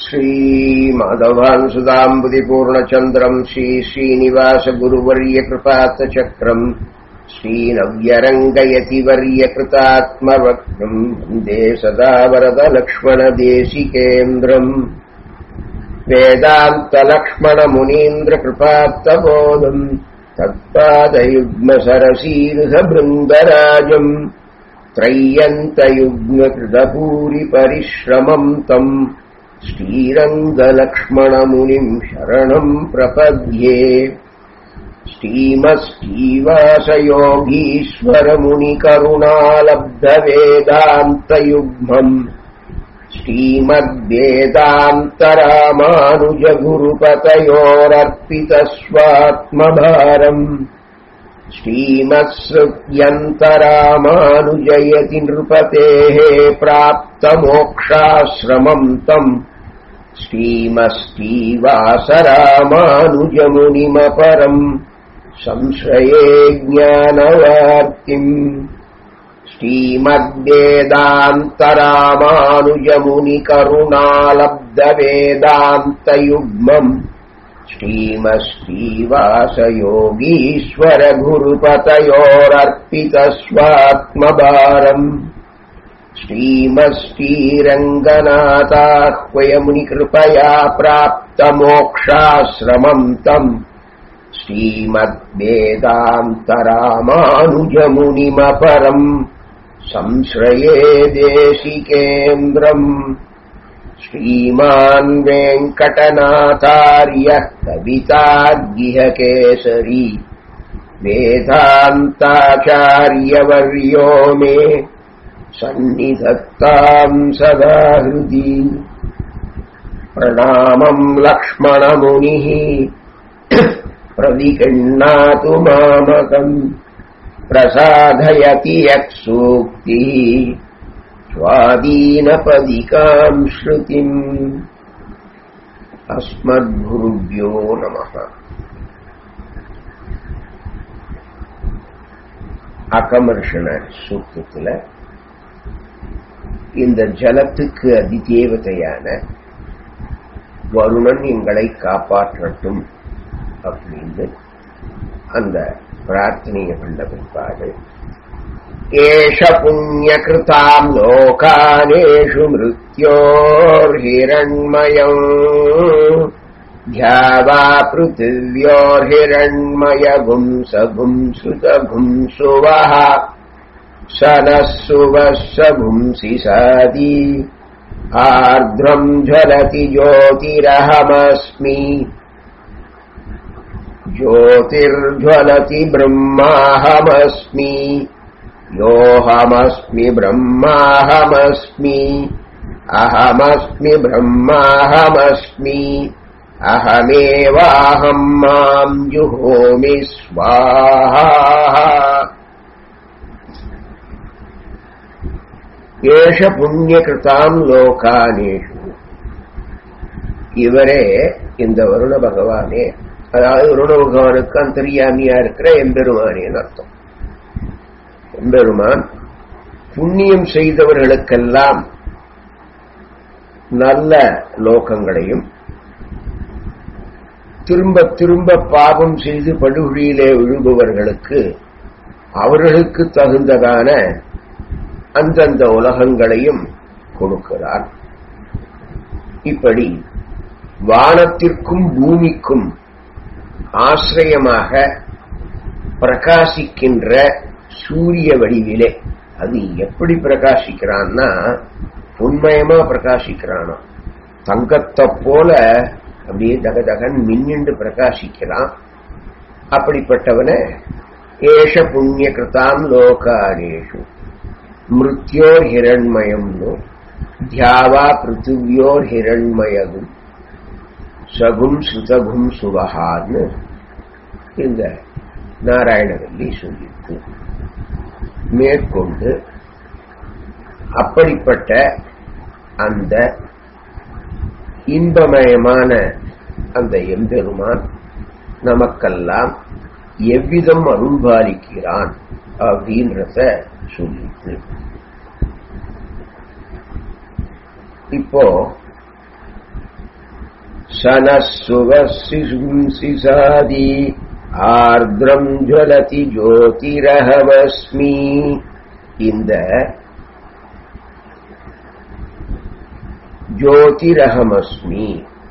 श्रीमाधवान् सुधाम्बुधिपूर्णचन्द्रम् श्रीश्रीनिवासगुरुवर्यकृपात्तचक्रम् श्रीनव्यरङ्गयतिवर्यकृतात्मवक्त्रम् वन्दे सदा वरदलक्ष्मणदेशिकेन्द्रम् वेदान्तलक्ष्मणमुनीन्द्रकृपात्तबोधम् तत्पादयुग्मसरसीर्हभृङ्गराजम् त्रय्यन्तयुग्मकृतभूरिपरिश्रमम् तम् श्रीरङ्गलक्ष्मणमुनिम् शरणम् प्रपद्ये श्रीमश्रीवासयोगीश्वरमुनिकरुणालब्धवेदान्तयुग्मम् श्रीमद्वेदान्तरामानुजगुरुपतयोरर्पितस्वात्मभारम् श्रीमत्सृत्यन्तरामानुजयति नृपतेः प्राप्तमोक्षाश्रमम् तम् श्रीमस्तीवासरामानुजमुनिमपरम् संश्रये ज्ञानवार्तिम् श्रीमद्वेदान्तरामानुजमुनिकरुणालब्धवेदान्तयुग्मम् श्रीमश्रीवासयोगीश्वरगुरुपतयोरर्पितस्वात्मभारम् श्रीमश्रीरङ्गनाथाह्वयमुनिकृपया प्राप्तमोक्षाश्रमम् तम् श्रीमद्वेदान्तरामानुजमुनिमपरम् संश्रये देशिकेन्द्रम् श्रीमान् वेङ्कटनाथार्यः कवितार्गिहकेसरी वेदान्ताचार्यवर्यो मे सन्निधत्ताम् सदा हृदि प्रणामम् लक्ष्मणमुनिः प्रविगृह्णातु मामकम् प्रसाधयति यः सूक्तिः स्वादीनपदिकाम् श्रुतिम् अस्मद्गुरुभ्यो नमः அகமர்ஷண சூக்தத்துல இந்த ஜலத்துக்கு அதிதேவதையான வருணன் எங்களை காப்பாற்றட்டும் அப்படின்னு அந்த பிரார்த்தனையை பண்ண பிற்பாடு ஏஷ புண்ணியகிருதாம் லோகானேஷு மிருத்யோர்ஹிரண்மயம் ध्यावा पृथिव्योर्हिरण्मयगुं सगुं सुतगुं सुवः स नः सुवः स गुंसि सादी आर्द्रम् ज्वलति ज्योतिरहमस्मि ज्योतिर्ज्वलति ब्रह्माहमस्मि योऽहमस्मि ब्रह्माहमस्मि अहमस्मि ब्रह्माहमस्मि अहमेवाहम् माम् जुहोमि स्वाहा ஏஷ புண்ணியகிருதாம் லோகானேஷு இவரே இந்த வருண பகவானே அதாவது வருண பகவானுக்கு அந்தரியாமியா இருக்கிற எம்பெருமானேன்னு அர்த்தம் எம்பெருமான் புண்ணியம் செய்தவர்களுக்கெல்லாம் நல்ல லோகங்களையும் திரும்ப திரும்ப பாபம் செய்து படுகொழியிலே விழுபவர்களுக்கு அவர்களுக்கு தகுந்ததான அந்தந்த உலகங்களையும் கொடுக்கிறார் இப்படி வானத்திற்கும் பூமிக்கும் ஆசிரியமாக பிரகாசிக்கின்ற சூரிய வடிவிலே அது எப்படி பிரகாசிக்கிறான்னா உண்மயமா பிரகாசிக்கிறானா தங்கத்தை போல அப்படியே தகதகன் மின்னிண்டு பிரகாசிக்கிறான் அப்படிப்பட்டவன ஏஷ புண்ணிய கிருதாம் லோகாரேஷு மிருத்யோர் ஹிரண்மயம்னு தியாவா பிருத்திவியோர் ஹிரண்மயகும் சகும் சுதகும் சுவகான்னு இந்த நாராயணவல்லி சொல்லியிருக்கு மேற்கொண்டு அப்படிப்பட்ட அந்த இன்பமயமான அந்த எம்பெருமான் நமக்கெல்லாம் எவ்விதம் அருள்பாலிக்கிறான் அப்படின்றத சொல்லிட்டு இப்போ सनःसुवसिंसिसादि ஆர்திரம் ஜுவலதி ஜோதிரஹமஸ்மி இந்த ஜோதிரஹமஸ்மி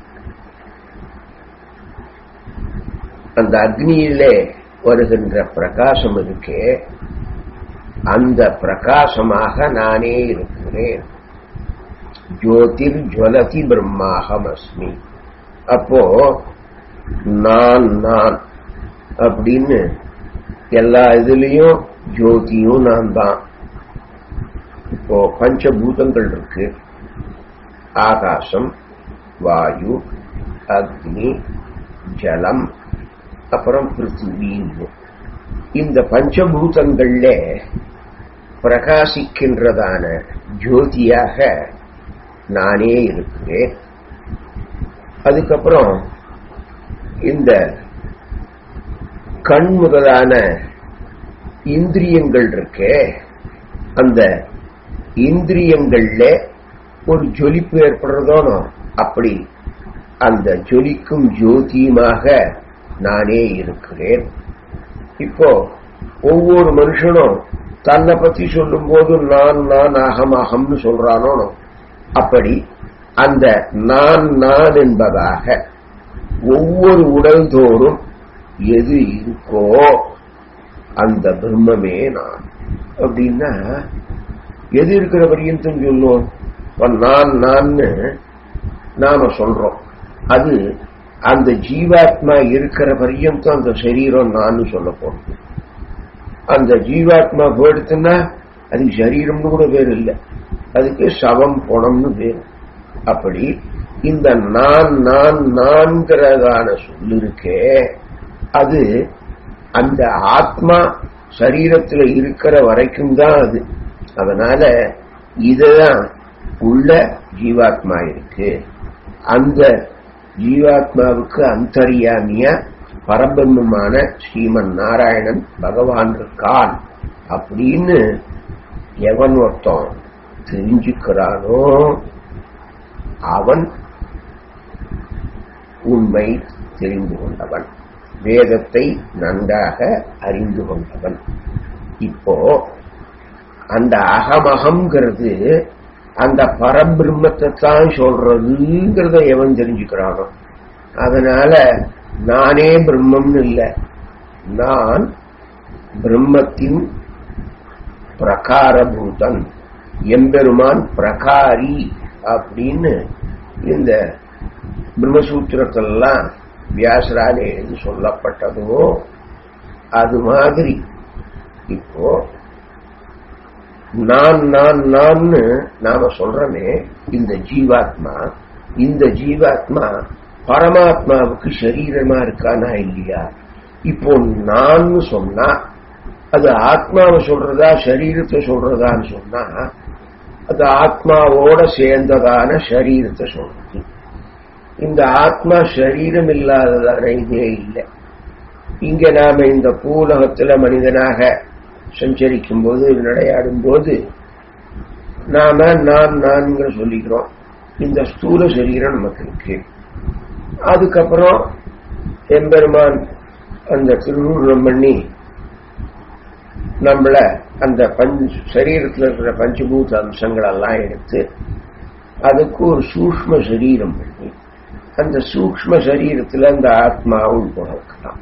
அந்த அக்னியிலே வருகின்ற பிரகாசம் இருக்கே அந்த பிரகாசமாக நானே இருக்கிறேன் ஜோதிர் ஜுவலதி பிரம்மாகம் அஸ்மி அப்போ நான் நான் அப்படின்னு எல்லா இதுலயும் ஜோதியும் நான் தான் இப்போ பஞ்சபூதங்கள் இருக்கு ஆகாசம் வாயு அக்னி ஜலம் அப்புறம் பிருத்திவின்னு இந்த பஞ்சபூதங்கள்ல பிரகாசிக்கின்றதான ஜோதியாக நானே இருக்கிறேன் அதுக்கப்புறம் இந்த கண் முதலான இந்திரியங்கள் இருக்கே அந்த இந்திரியங்கள்ல ஒரு ஜொலிப்பு ஏற்படுறதோனோ அப்படி அந்த ஜொலிக்கும் ஜோதியுமாக நானே இருக்கிறேன் இப்போ ஒவ்வொரு மனுஷனும் தன்னை பத்தி சொல்லும் போது நான் நான் அகம் அகம்னு சொல்றானோ அப்படி அந்த நான் நான் என்பதாக ஒவ்வொரு உடல் தோறும் எது இருக்கோ அந்த பிரம்மமே நான் அப்படின்னா எது இருக்கிற பரியந்தம் சொல்லுவோம் நான் நான்னு நாம சொல்றோம் அது அந்த ஜீவாத்மா இருக்கிற பரியந்தம் அந்த சரீரம் நான் சொல்ல போறது அந்த ஜீவாத்மா போயிடுத்துன்னா அதுக்கு சரீரம்னு கூட பேர் இல்லை அதுக்கு சவம் பணம்னு பேர் அப்படி இந்த நான் நான் நான்கிறதான சொல்லு இருக்கே அது அந்த ஆத்மா சரீரத்தில் இருக்கிற வரைக்கும் தான் அது அதனால இதுதான் உள்ள ஜீவாத்மா இருக்கு அந்த ஜீவாத்மாவுக்கு அந்தரியாமியா பரபிரம்மமான ஸ்ரீமன் நாராயணன் பகவான் இருக்கான் அப்படின்னு எவன் ஒருத்தன் தெரிஞ்சுக்கிறானோ அவன் உண்மை தெரிந்து கொண்டவன் வேதத்தை நன்றாக அறிந்து கொண்டவன் இப்போ அந்த அகமகம்ங்கிறது அந்த பரபிரம்மத்தை தான் சொல்றதுங்கிறத எவன் தெரிஞ்சுக்கிறானோ அதனால நானே பிரம்மம்னு இல்லை நான் பிரம்மத்தின் பிரகாரபூதன் எம்பெருமான் பிரகாரி அப்படின்னு இந்த பிரம்மசூத்திரத்திலாம் வியாசராலே எழுதி சொல்லப்பட்டதோ அது மாதிரி இப்போ நான் நான் நான்னு நாம சொல்றமே இந்த ஜீவாத்மா இந்த ஜீவாத்மா பரமாத்மாவுக்கு சரீரமா இருக்கானா இல்லையா இப்போ நான் சொன்னா அது ஆத்மாவை சொல்றதா சரீரத்தை சொல்றதான்னு சொன்னா அது ஆத்மாவோட சேர்ந்ததான சரீரத்தை சொல்றது இந்த ஆத்மா சரீரம் இல்லாததான இதே இல்லை இங்க நாம இந்த பூலகத்துல மனிதனாக சஞ்சரிக்கும் போது நடையாடும் போது நாம நான் நான்கிற சொல்லிக்கிறோம் இந்த ஸ்தூல சரீரம் நமக்கு இருக்கு அதுக்கப்புறம் எம்பெருமான் அந்த திருவுருவம் பண்ணி நம்மள அந்த பஞ்ச சரீரத்தில் இருக்கிற பஞ்சபூத அம்சங்கள் எல்லாம் எடுத்து அதுக்கு ஒரு சூக்ம சரீரம் பண்ணி அந்த சூக்ம சரீரத்தில் அந்த ஆத்மாவும் உணர்க்கலாம்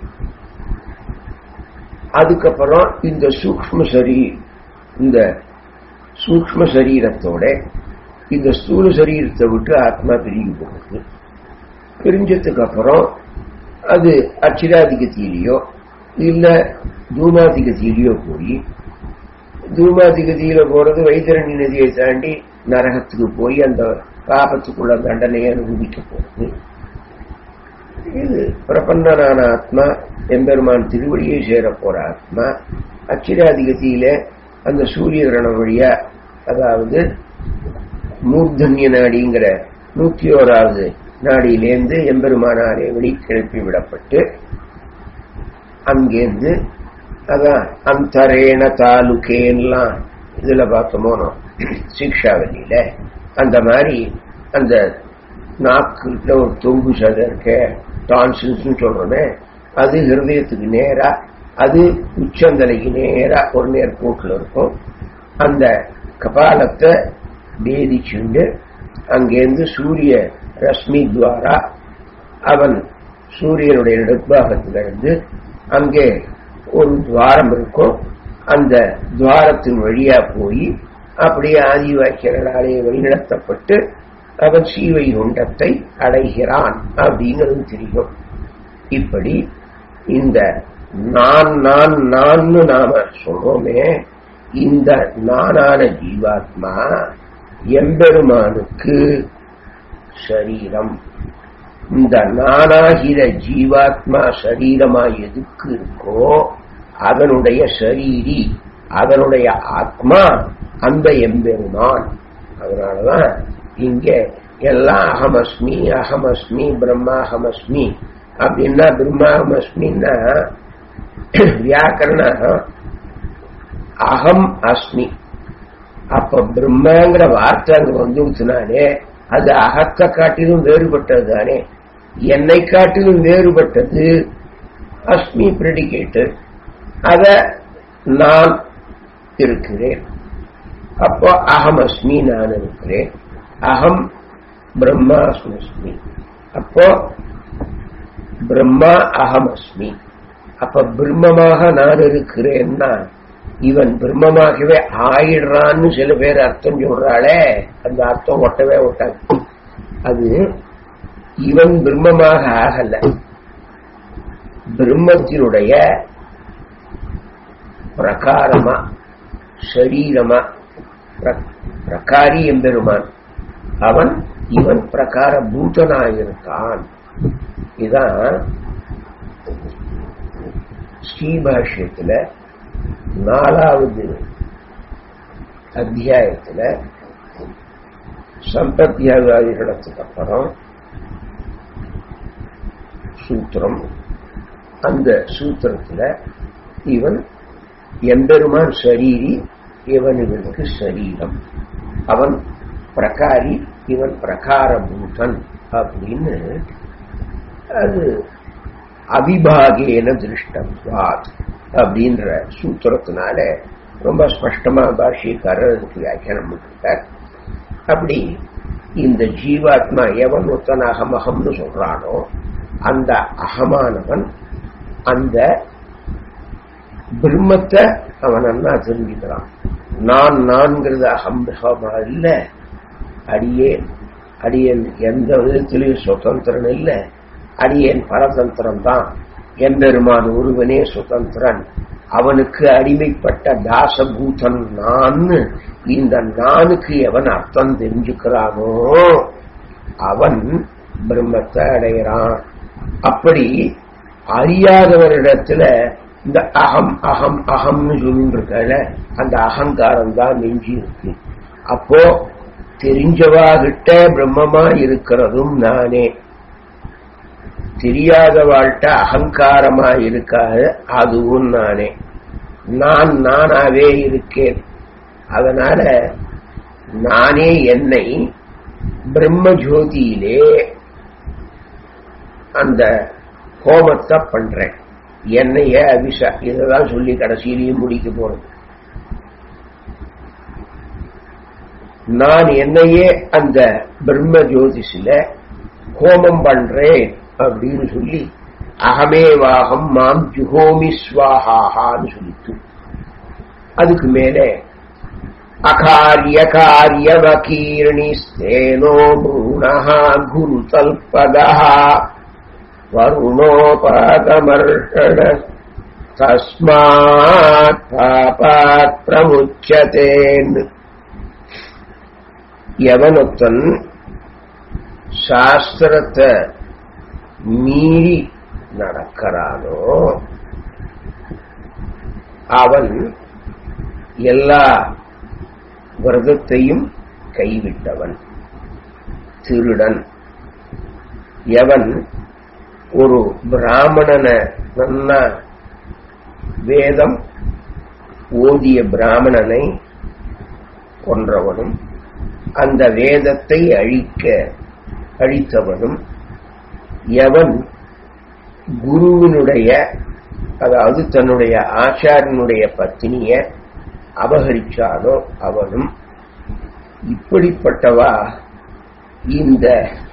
அதுக்கப்புறம் இந்த சூக்ம சரீ இந்த சூக்ம சரீரத்தோட இந்த ஸ்தூல சரீரத்தை விட்டு ஆத்மா பிரிஞ்சு போகுது பிரிஞ்சதுக்கு அப்புறம் அது அச்சிராதிகத்திலேயோ இல்ல தூமாதிகத்திலேயோ போய் தூமாதிகதியில போறது வைத்தரணி நதியை தாண்டி நரகத்துக்கு போய் அந்த பாபத்துக்குள்ள தண்டனையை அனுபவிக்க போகுது இது பிரபன்னனான ஆத்மா எம்பெருமான் திருவடியை சேர போற ஆத்மா அச்சிராதிகத்தியில அந்த சூரிய கிரணம் வழியா அதாவது மூர்தன்ய நாடிங்கிற நூத்தி ஓராவது நாடியிலேந்து எம்பெருமானாரே வெளி கிளப்பி விடப்பட்டு அங்கேருந்து அதான் அந்தரேன தாலுகேன்லாம் இதுல பார்த்தோமோ சிக்ஷாவலியில அந்த மாதிரி அந்த நாக்குல ஒரு தொங்கு சதை இருக்க டான்சில்ஸ் சொல்றோமே அது ஹிருதயத்துக்கு நேரா அது உச்சந்தலைக்கு நேரா ஒரு நேர்கோட்டில் இருக்கும் அந்த கபாலத்தை பேதிச்சுண்டு அங்கேருந்து சூரிய ரஷ்மி துவாரா அவன் சூரியனுடைய நெடுப்பாகத்திலிருந்து அங்கே ஒரு துவாரம் இருக்கும் அந்த துவாரத்தின் வழியா போய் அப்படியே ஆதிவாக்கியர்களாலே வழிநடத்தப்பட்டு அவன் சீவை குண்டத்தை அடைகிறான் அப்படிங்கிறது தெரியும் இப்படி இந்த நான் நான் நான்னு நாம சொல்றோமே இந்த நானான ஜீவாத்மா எம்பெருமானுக்கு சரீரம் இந்த நானாகிற ஜீவாத்மா சரீரமா எதுக்கு இருக்கோ அதனுடைய சரீரி அதனுடைய ஆத்மா அந்த எம்பெருமான் அதனாலதான் இங்க எல்லாம் அகமஸ்மி அகமஸ்மி பிரம்மாஹமஸ்மி அப்படின்னா பிரம்மாஹமஸ்மின்னா வியாக்கரண அகம் அஸ்மி அப்ப பிரம்மங்கிற வார்த்தை அங்க வந்துச்சுனாலே அது அகத்தை காட்டிலும் வேறுபட்டது தானே என்னை காட்டிலும் வேறுபட்டது அஸ்மி பிரெடிகேட்டர் அத நான் இருக்கிறேன் அப்போ அகம் அஸ்மி நான் இருக்கிறேன் அகம் பிரம்மாஸ்மி அப்போ பிரம்மா அகம் அஸ்மி அப்ப பிரம்மமாக நான் இருக்கிறேன்னா இவன் பிரம்மமாகவே ஆயிடுறான்னு சில பேர் அர்த்தம் சொல்றாளே அந்த அர்த்தம் ஒட்டவே ஒட்டாது அது இவன் பிரம்மமாக ஆகல பிரம்மத்தினுடைய பிரகாரமா சரீரமா பிரகாரி எம்பெருமான் அவன் இவன் பிரகார பூதனாயிருக்கான் இதான் ஸ்ரீபாஷ்யத்துல நாலாவது அத்தியாயத்துல சம்பத்தியாகாதிகளத்துக்கு அப்புறம் சூத்திரம் அந்த சூத்திரத்துல இவன் எம்பெருமான் சரீரி இவன் இவனுக்கு சரீரம் அவன் பிரகாரி இவன் பிரகாரபூதன் அப்படின்னு அது அவிபாகேன திருஷ்டத்வாத் அப்படின்ற சூத்திரத்தினால ரொம்ப ஸ்பஷ்டமா பாஷ்யக்காரர் அதுக்கு வியாக்கியானம் பண்ணிருக்கார் அப்படி இந்த ஜீவாத்மா எவன் ஒருத்தன் அகமகம்னு சொல்றானோ அந்த அகமானவன் அந்த பிரம்மத்தை அவன் அண்ணா தெரிஞ்சுக்கிறான் நான் நான்கிறது அகம்பகமா இல்ல அடியேன் அடியேன் எந்த விதத்திலையும் சுதந்திரன் இல்லை அடியேன் பரதந்திரம் தான் எம்பெருமான் ஒருவனே சுதந்திரன் அவனுக்கு அடிமைப்பட்ட தாசபூதன் நான் இந்த நானுக்கு எவன் அர்த்தம் தெரிஞ்சுக்கிறானோ அவன் பிரம்மத்தை அடைகிறான் அப்படி அறியாதவரிடத்துல இந்த அகம் அகம் அகம்னு சொல்லிட்டு இருக்கல அந்த அகங்காரம் தான் நெஞ்சி இருக்கு அப்போ தெரிஞ்சவாகிட்ட பிரம்மமா இருக்கிறதும் நானே தெரியாதவாழ்கிட்ட அகங்காரமா இருக்காது அதுவும் நானே நான் நானாவே இருக்கேன் அதனால நானே என்னை பிரம்ம ஜோதியிலே அந்த ஹோமத்தை பண்றேன் என்னைய அபிஷா இததான் சொல்லி கடைசியிலையும் முடிக்க போறது நான் என்னையே அந்த பிரம்ம ஜோதிஷில ஹோமம் பண்றேன் அப்படின்னு சொல்லி அகமேவாகம் மாம் ஜுகோமி ஸ்வாஹான்னு சொல்லிட்டு அதுக்கு மேலே அகாரிய காரியவகீர்ணிஸ்தேனோ பூணஹா குரு தல்பதா வருணோபாதமர்ஷண தஸ்மாத் பாபாத் பிரமுச்சதேன் எவனொத்தன் சாஸ்திரத்தை மீறி நடக்கிறானோ அவன் எல்லா விரதத்தையும் கைவிட்டவன் திருடன் எவன் ஒரு பிராமணனை நல்ல வேதம் ஓதிய பிராமணனை கொன்றவனும் அந்த வேதத்தை அழிக்க அழித்தவனும் எவன் குருவினுடைய அதாவது தன்னுடைய ஆச்சாரனுடைய பத்தினிய அபகரிச்சானோ அவனும் இப்படிப்பட்டவா இந்த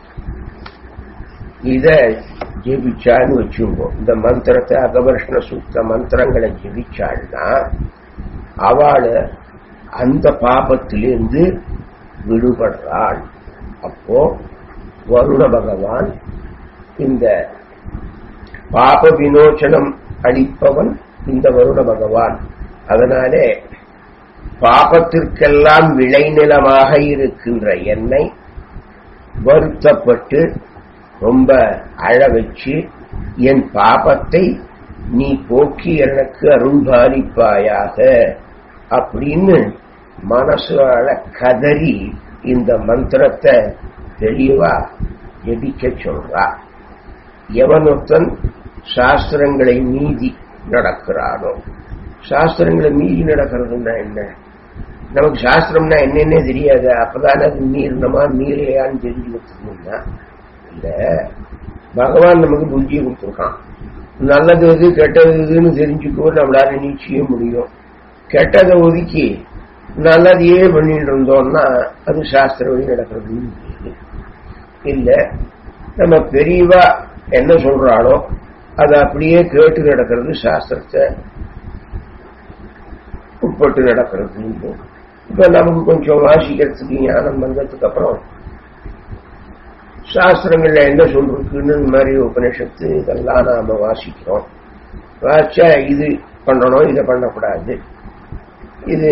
இத ஜெபிச்சான்னு வச்சுக்கோ இந்த மந்திரத்தை அகவர்ஷ்ண சூக்த மந்திரங்களை ஜெபிச்சாள்னா அவளை அந்த பாபத்திலிருந்து விடுபடுறாள் அப்போ வருண பகவான் இந்த பாப விமோச்சனம் அளிப்பவன் இந்த வருண பகவான் அதனாலே பாபத்திற்கெல்லாம் விளைநிலமாக இருக்கின்ற என்னை வருத்தப்பட்டு ரொம்ப அழ வச்சு என் பாபத்தை நீ போக்கி எனக்கு அருள்பாலிப்பாயாக அப்படின்னு மனசால கதறி இந்த மந்திரத்தை தெளிவா ஜெபிக்க சொல்றா எவனொத்தன் சாஸ்திரங்களை மீதி நடக்கிறானோ சாஸ்திரங்களை மீறி நடக்கிறதுன்னா என்ன நமக்கு சாஸ்திரம்னா என்னன்னே தெரியாது அப்பதான் அது மீறினமா மீறையான்னு தெரிஞ்சுக்கிட்டோம்னா இல்ல பகவான் நமக்கு புத்தியை கொடுத்துருக்கான் நல்லது எது கெட்டது எதுன்னு தெரிஞ்சுக்கோ நம்மளால நிச்சய முடியும் கெட்டதை ஒதுக்கி நல்லதையே பண்ணிட்டு இருந்தோம்னா அது சாஸ்திர வழி நடக்கிறதுன்னு தெரியுது இல்ல நம்ம பெரியவா என்ன சொல்றாளோ அதை அப்படியே கேட்டு நடக்கிறது சாஸ்திரத்தை உட்பட்டு நடக்கிறது இப்ப நமக்கு கொஞ்சம் வாசிக்கிறதுக்கு ஞானம் வந்ததுக்கு அப்புறம் சாஸ்திரங்கள்ல என்ன சொல்றதுன்னு இந்த மாதிரி உபனிஷத்து இதெல்லாம் நாம வாசிக்கிறோம் வாசிச்சா இது பண்ணணும் இதை பண்ணக்கூடாது இது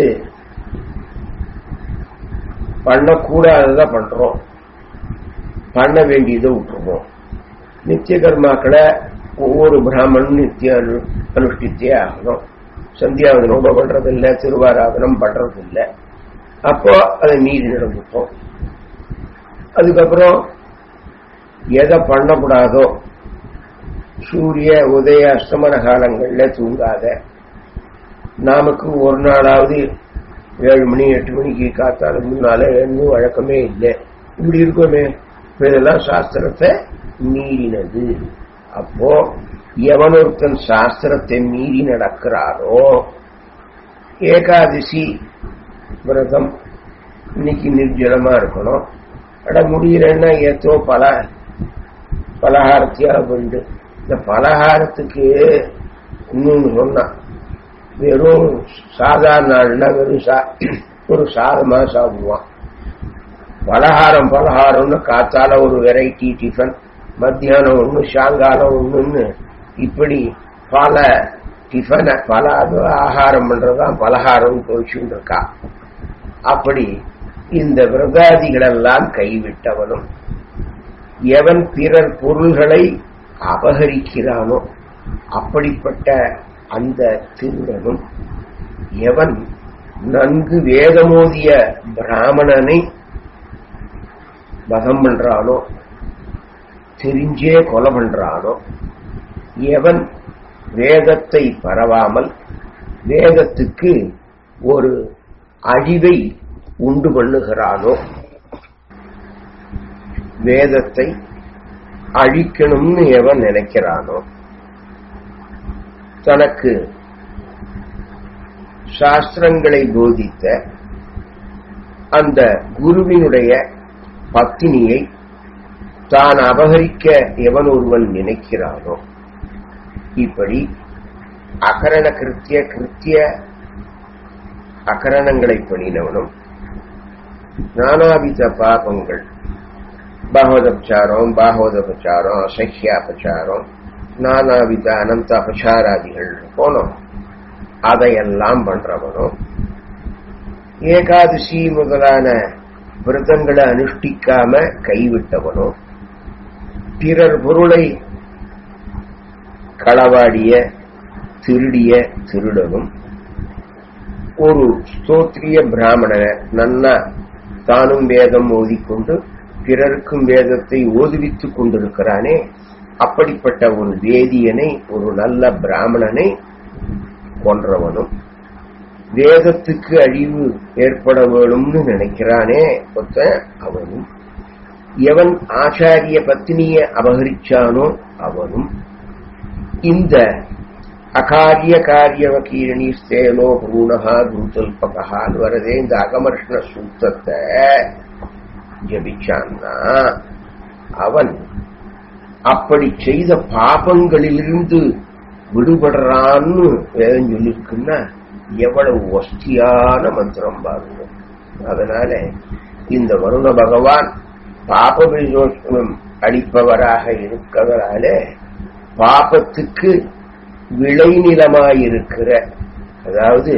பண்ணக்கூடாததான் பண்றோம் பண்ண வேண்டியதை விட்டுருவோம் நித்திய கர்மாக்களை ஒவ்வொரு பிராமணனும் நித்திய அனு அனுஷ்டித்தே ஆகணும் சந்தியாவதனம் பண்றதில்லை திருவாராதனம் பண்றதில்லை அப்போ அதை மீறி நடந்துட்டோம் அதுக்கப்புறம் எதை பண்ணக்கூடாதோ சூரிய உதய அஸ்தமன காலங்கள்ல தூங்காத நமக்கு ஒரு நாளாவது ஏழு மணி எட்டு மணிக்கு காத்தால முன்னால இன்னும் வழக்கமே இல்லை இப்படி இருக்குமே இதெல்லாம் சாஸ்திரத்தை மீறினது அப்போ எவனொருத்தன் சாஸ்திரத்தை மீறி நடக்கிறாரோ ஏகாதசி விரதம் இன்னைக்கு நிர்ஜலமா இருக்கணும் அட முடியலன்னா ஏத்தோ பல பலகாரத்தையா உண்டு இந்த பலகாரத்துக்கு இன்னொன்னு சொன்னான் வெறும் சாதாரண நாள்னா வெறும் சா ஒரு சாதமா சாப்பிடுவான் பலகாரம் பலகாரம்னு காத்தால ஒரு வெரைட்டி டிஃபன் மத்தியானம் ஒண்ணு சாயங்காலம் ஒண்ணுன்னு இப்படி பல டிஃபனை பல அது ஆகாரம் பண்றதுதான் பலகாரம் போச்சுன்னு இருக்கா அப்படி இந்த விரதாதிகளெல்லாம் கைவிட்டவனும் எவன் பிறர் பொருள்களை அபகரிக்கிறானோ அப்படிப்பட்ட அந்த திருடனும் எவன் நன்கு வேதமோதிய பிராமணனை வதம் பண்றானோ தெரிஞ்சே கொலை பண்றானோ எவன் வேதத்தை பரவாமல் வேதத்துக்கு ஒரு அழிவை உண்டு பண்ணுகிறானோ வேதத்தை அழிக்கணும்னு எவன் நினைக்கிறானோ தனக்கு சாஸ்திரங்களை போதித்த அந்த குருவினுடைய பத்தினியை தான் அபகரிக்க எவன் ஒருவன் நினைக்கிறானோ இப்படி அகரண கிருத்திய கிருத்திய அகரணங்களை பண்ணினவனும் நானாவித பாபங்கள் பாகவதபச்சாரம் பாகவதபச்சாரம் அசஹ்யாபச்சாரம் நானாவித அனந்த அபச்சாராதிகள் போனோம் அதையெல்லாம் பண்றவனும் ஏகாதசி முதலான விரதங்களை அனுஷ்டிக்காம கைவிட்டவனோ பிறர் பொருளை களவாடிய திருடிய திருடனும் ஒரு ஸ்தோத்திரிய பிராமணனை நன்னா தானும் வேதம் ஓதிக்கொண்டு பிறருக்கும் வேதத்தை ஓதுவித்துக் கொண்டிருக்கிறானே அப்படிப்பட்ட ஒரு வேதியனை ஒரு நல்ல பிராமணனை கொன்றவனும் வேதத்துக்கு அழிவு ஏற்பட வேணும்னு நினைக்கிறானே ஒருத்தன் அவனும் எவன் ஆச்சாரிய பத்னியை அபகரிச்சானோ அவனும் இந்த அகாரிய காரிய வக்கீரணி ஸ்தேனோ பூனகா குருதல்பகான்னு வரதே இந்த அகமர்ஷ்ண சூத்தத்தை ஜபிச்சான்னா அவன் அப்படி செய்த பாபங்களிலிருந்து விடுபடுறான்னு வேதம் சொல்லிருக்குன்னா எவ்வளவு வஸ்தியான மந்திரம் பாருங்க அதனால இந்த வருண பகவான் பாப விமோசனம் அளிப்பவராக இருக்கிறதால பாபத்துக்கு விளைநிலமாயிருக்கிற அதாவது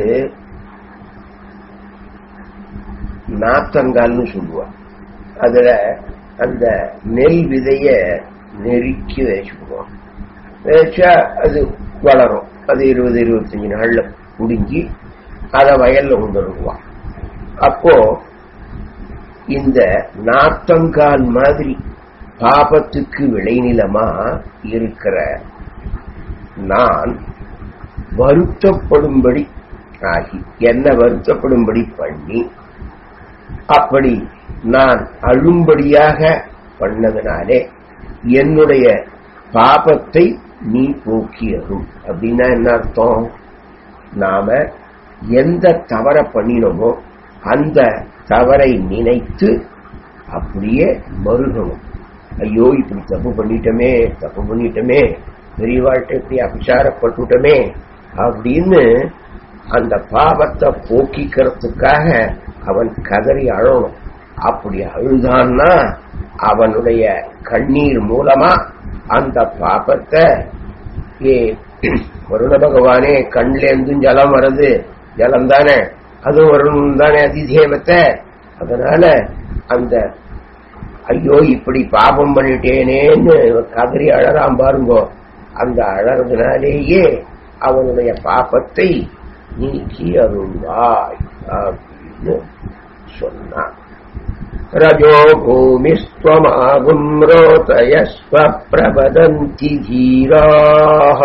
நாத்தங்கால்னு சொல்லுவான் அதுல அந்த நெல் விதைய நெருக்கி வச்சுக்குவோம் வச்சா அது வளரும் அது இருபது இருபத்தஞ்சு நாள்ல முடிஞ்சு அதை வயல்ல கொண்டு வருவான் அப்போ இந்த நாத்தங்கால் மாதிரி பாபத்துக்கு விளைநிலமா இருக்கிற நான் வருத்தப்படும்படி ஆகி என்ன வருத்தப்படும்படி பண்ணி அப்படி நான் அழும்படியாக பண்ணதுனாலே என்னுடைய பாபத்தை நீ போக்கியரும் அப்படின்னா என்ன அர்த்தம் நாம எந்த தவற பண்ணினோமோ அந்த தவறை நினைத்து அப்படியே மருகணும் ஐயோ இப்படி தப்பு பண்ணிட்டோமே தப்பு பண்ணிட்டோமே பெரியவாழ்கிட்ட இப்படி அபிச்சாரப்பட்டுட்டோமே அப்படின்னு அந்த பாவத்தை போக்கிக்கிறதுக்காக அவன் கதறி அழணும் அப்படி அழுதான்னா அவனுடைய கண்ணீர் மூலமா அந்த பாபத்தை ஏ வருண பகவானே கண்ல இருந்தும் ஜலம் வருது ஜலம் தானே அது வரணும் தானே அதிதேவத்தை அதனால அந்த ஐயோ இப்படி பாபம் பண்ணிட்டேனேன்னு கதறி அழறான் பாருங்கோ அந்த அழறதுனாலேயே அவனுடைய பாபத்தை நீக்கி அருள்வாய் அப்படின்னு சொன்னான் रजो भूमिस्त्वमागुम् रोतयस्व प्रवदन्ति धीराः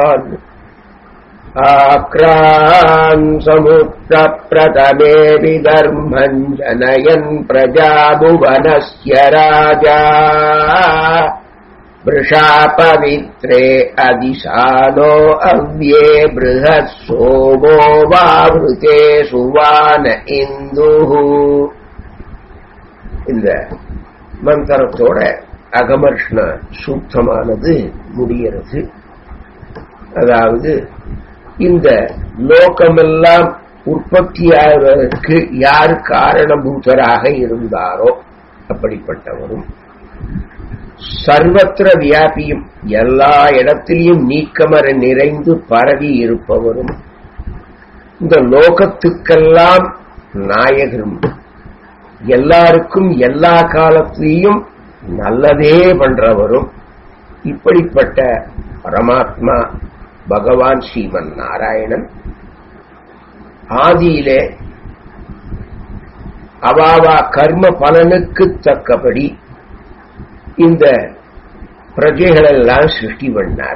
आक्रान् समुद्रप्रथमे विधर्मम् जनयन् प्रजाभुवनस्य राजा वृषापवित्रे अधिशानो अव्ये बृहत् सोमो वावृते सुवान इन्दुः இந்த மந்திரத்தோட அகமர்ஷ்ண சூக்தமானது முடிகிறது அதாவது இந்த லோகமெல்லாம் உற்பத்தியாவதற்கு யார் காரணபூதராக இருந்தாரோ அப்படிப்பட்டவரும் சர்வத்திர வியாபியும் எல்லா இடத்திலையும் நீக்கமர நிறைந்து பரவி இருப்பவரும் இந்த லோகத்துக்கெல்லாம் நாயகரும் எல்லாருக்கும் எல்லா காலத்திலையும் நல்லதே பண்றவரும் இப்படிப்பட்ட பரமாத்மா பகவான் ஸ்ரீமன் நாராயணன் ஆதியிலே அவாவா கர்ம பலனுக்கு தக்கபடி இந்த பிரஜைகளெல்லாம் சிருஷ்டி பண்ணார்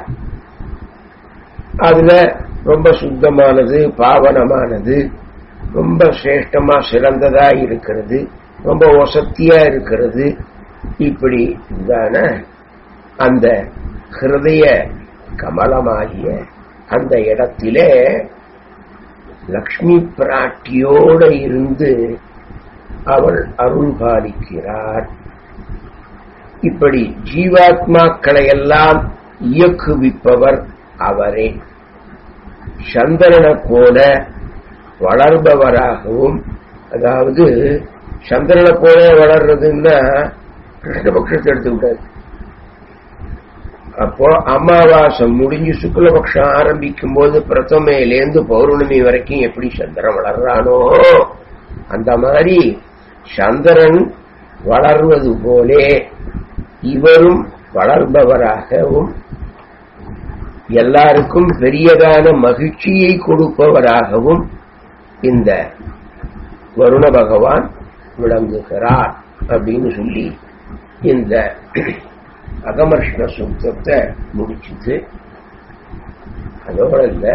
அதுல ரொம்ப சுத்தமானது பாவனமானது ரொம்ப சிரேஷ்டமா சிறந்ததா இருக்கிறது ரொம்ப வசத்தியா இருக்கிறது இப்படி தான அந்த ஹிருதய கமலமாகிய அந்த இடத்திலே லக்ஷ்மி பிராட்டியோட இருந்து அவள் அருள் பாலிக்கிறார் இப்படி ஜீவாத்மாக்களை எல்லாம் இயக்குவிப்பவர் அவரே சந்திரனை போல வளர்பவராகவும் அதாவது சந்திரனை போல வளர்றதுன்னா கிருஷ்ணபக்ஷத்தை எடுத்துக்கிட்டாரு அப்போ அமாவாசை முடிஞ்சு சுக்லபக்ஷம் ஆரம்பிக்கும் போது பிரதமையிலேருந்து பௌர்ணமி வரைக்கும் எப்படி சந்திரன் வளர்றானோ அந்த மாதிரி சந்திரன் வளர்வது போலே இவரும் வளர்பவராகவும் எல்லாருக்கும் பெரியதான மகிழ்ச்சியை கொடுப்பவராகவும் இந்த வருண பகவான் விளங்குகிறார் அப்படின்னு சொல்லி இந்த அகமர்ஷ்ண சுத்தத்தை முடிச்சுட்டு அதோட இல்ல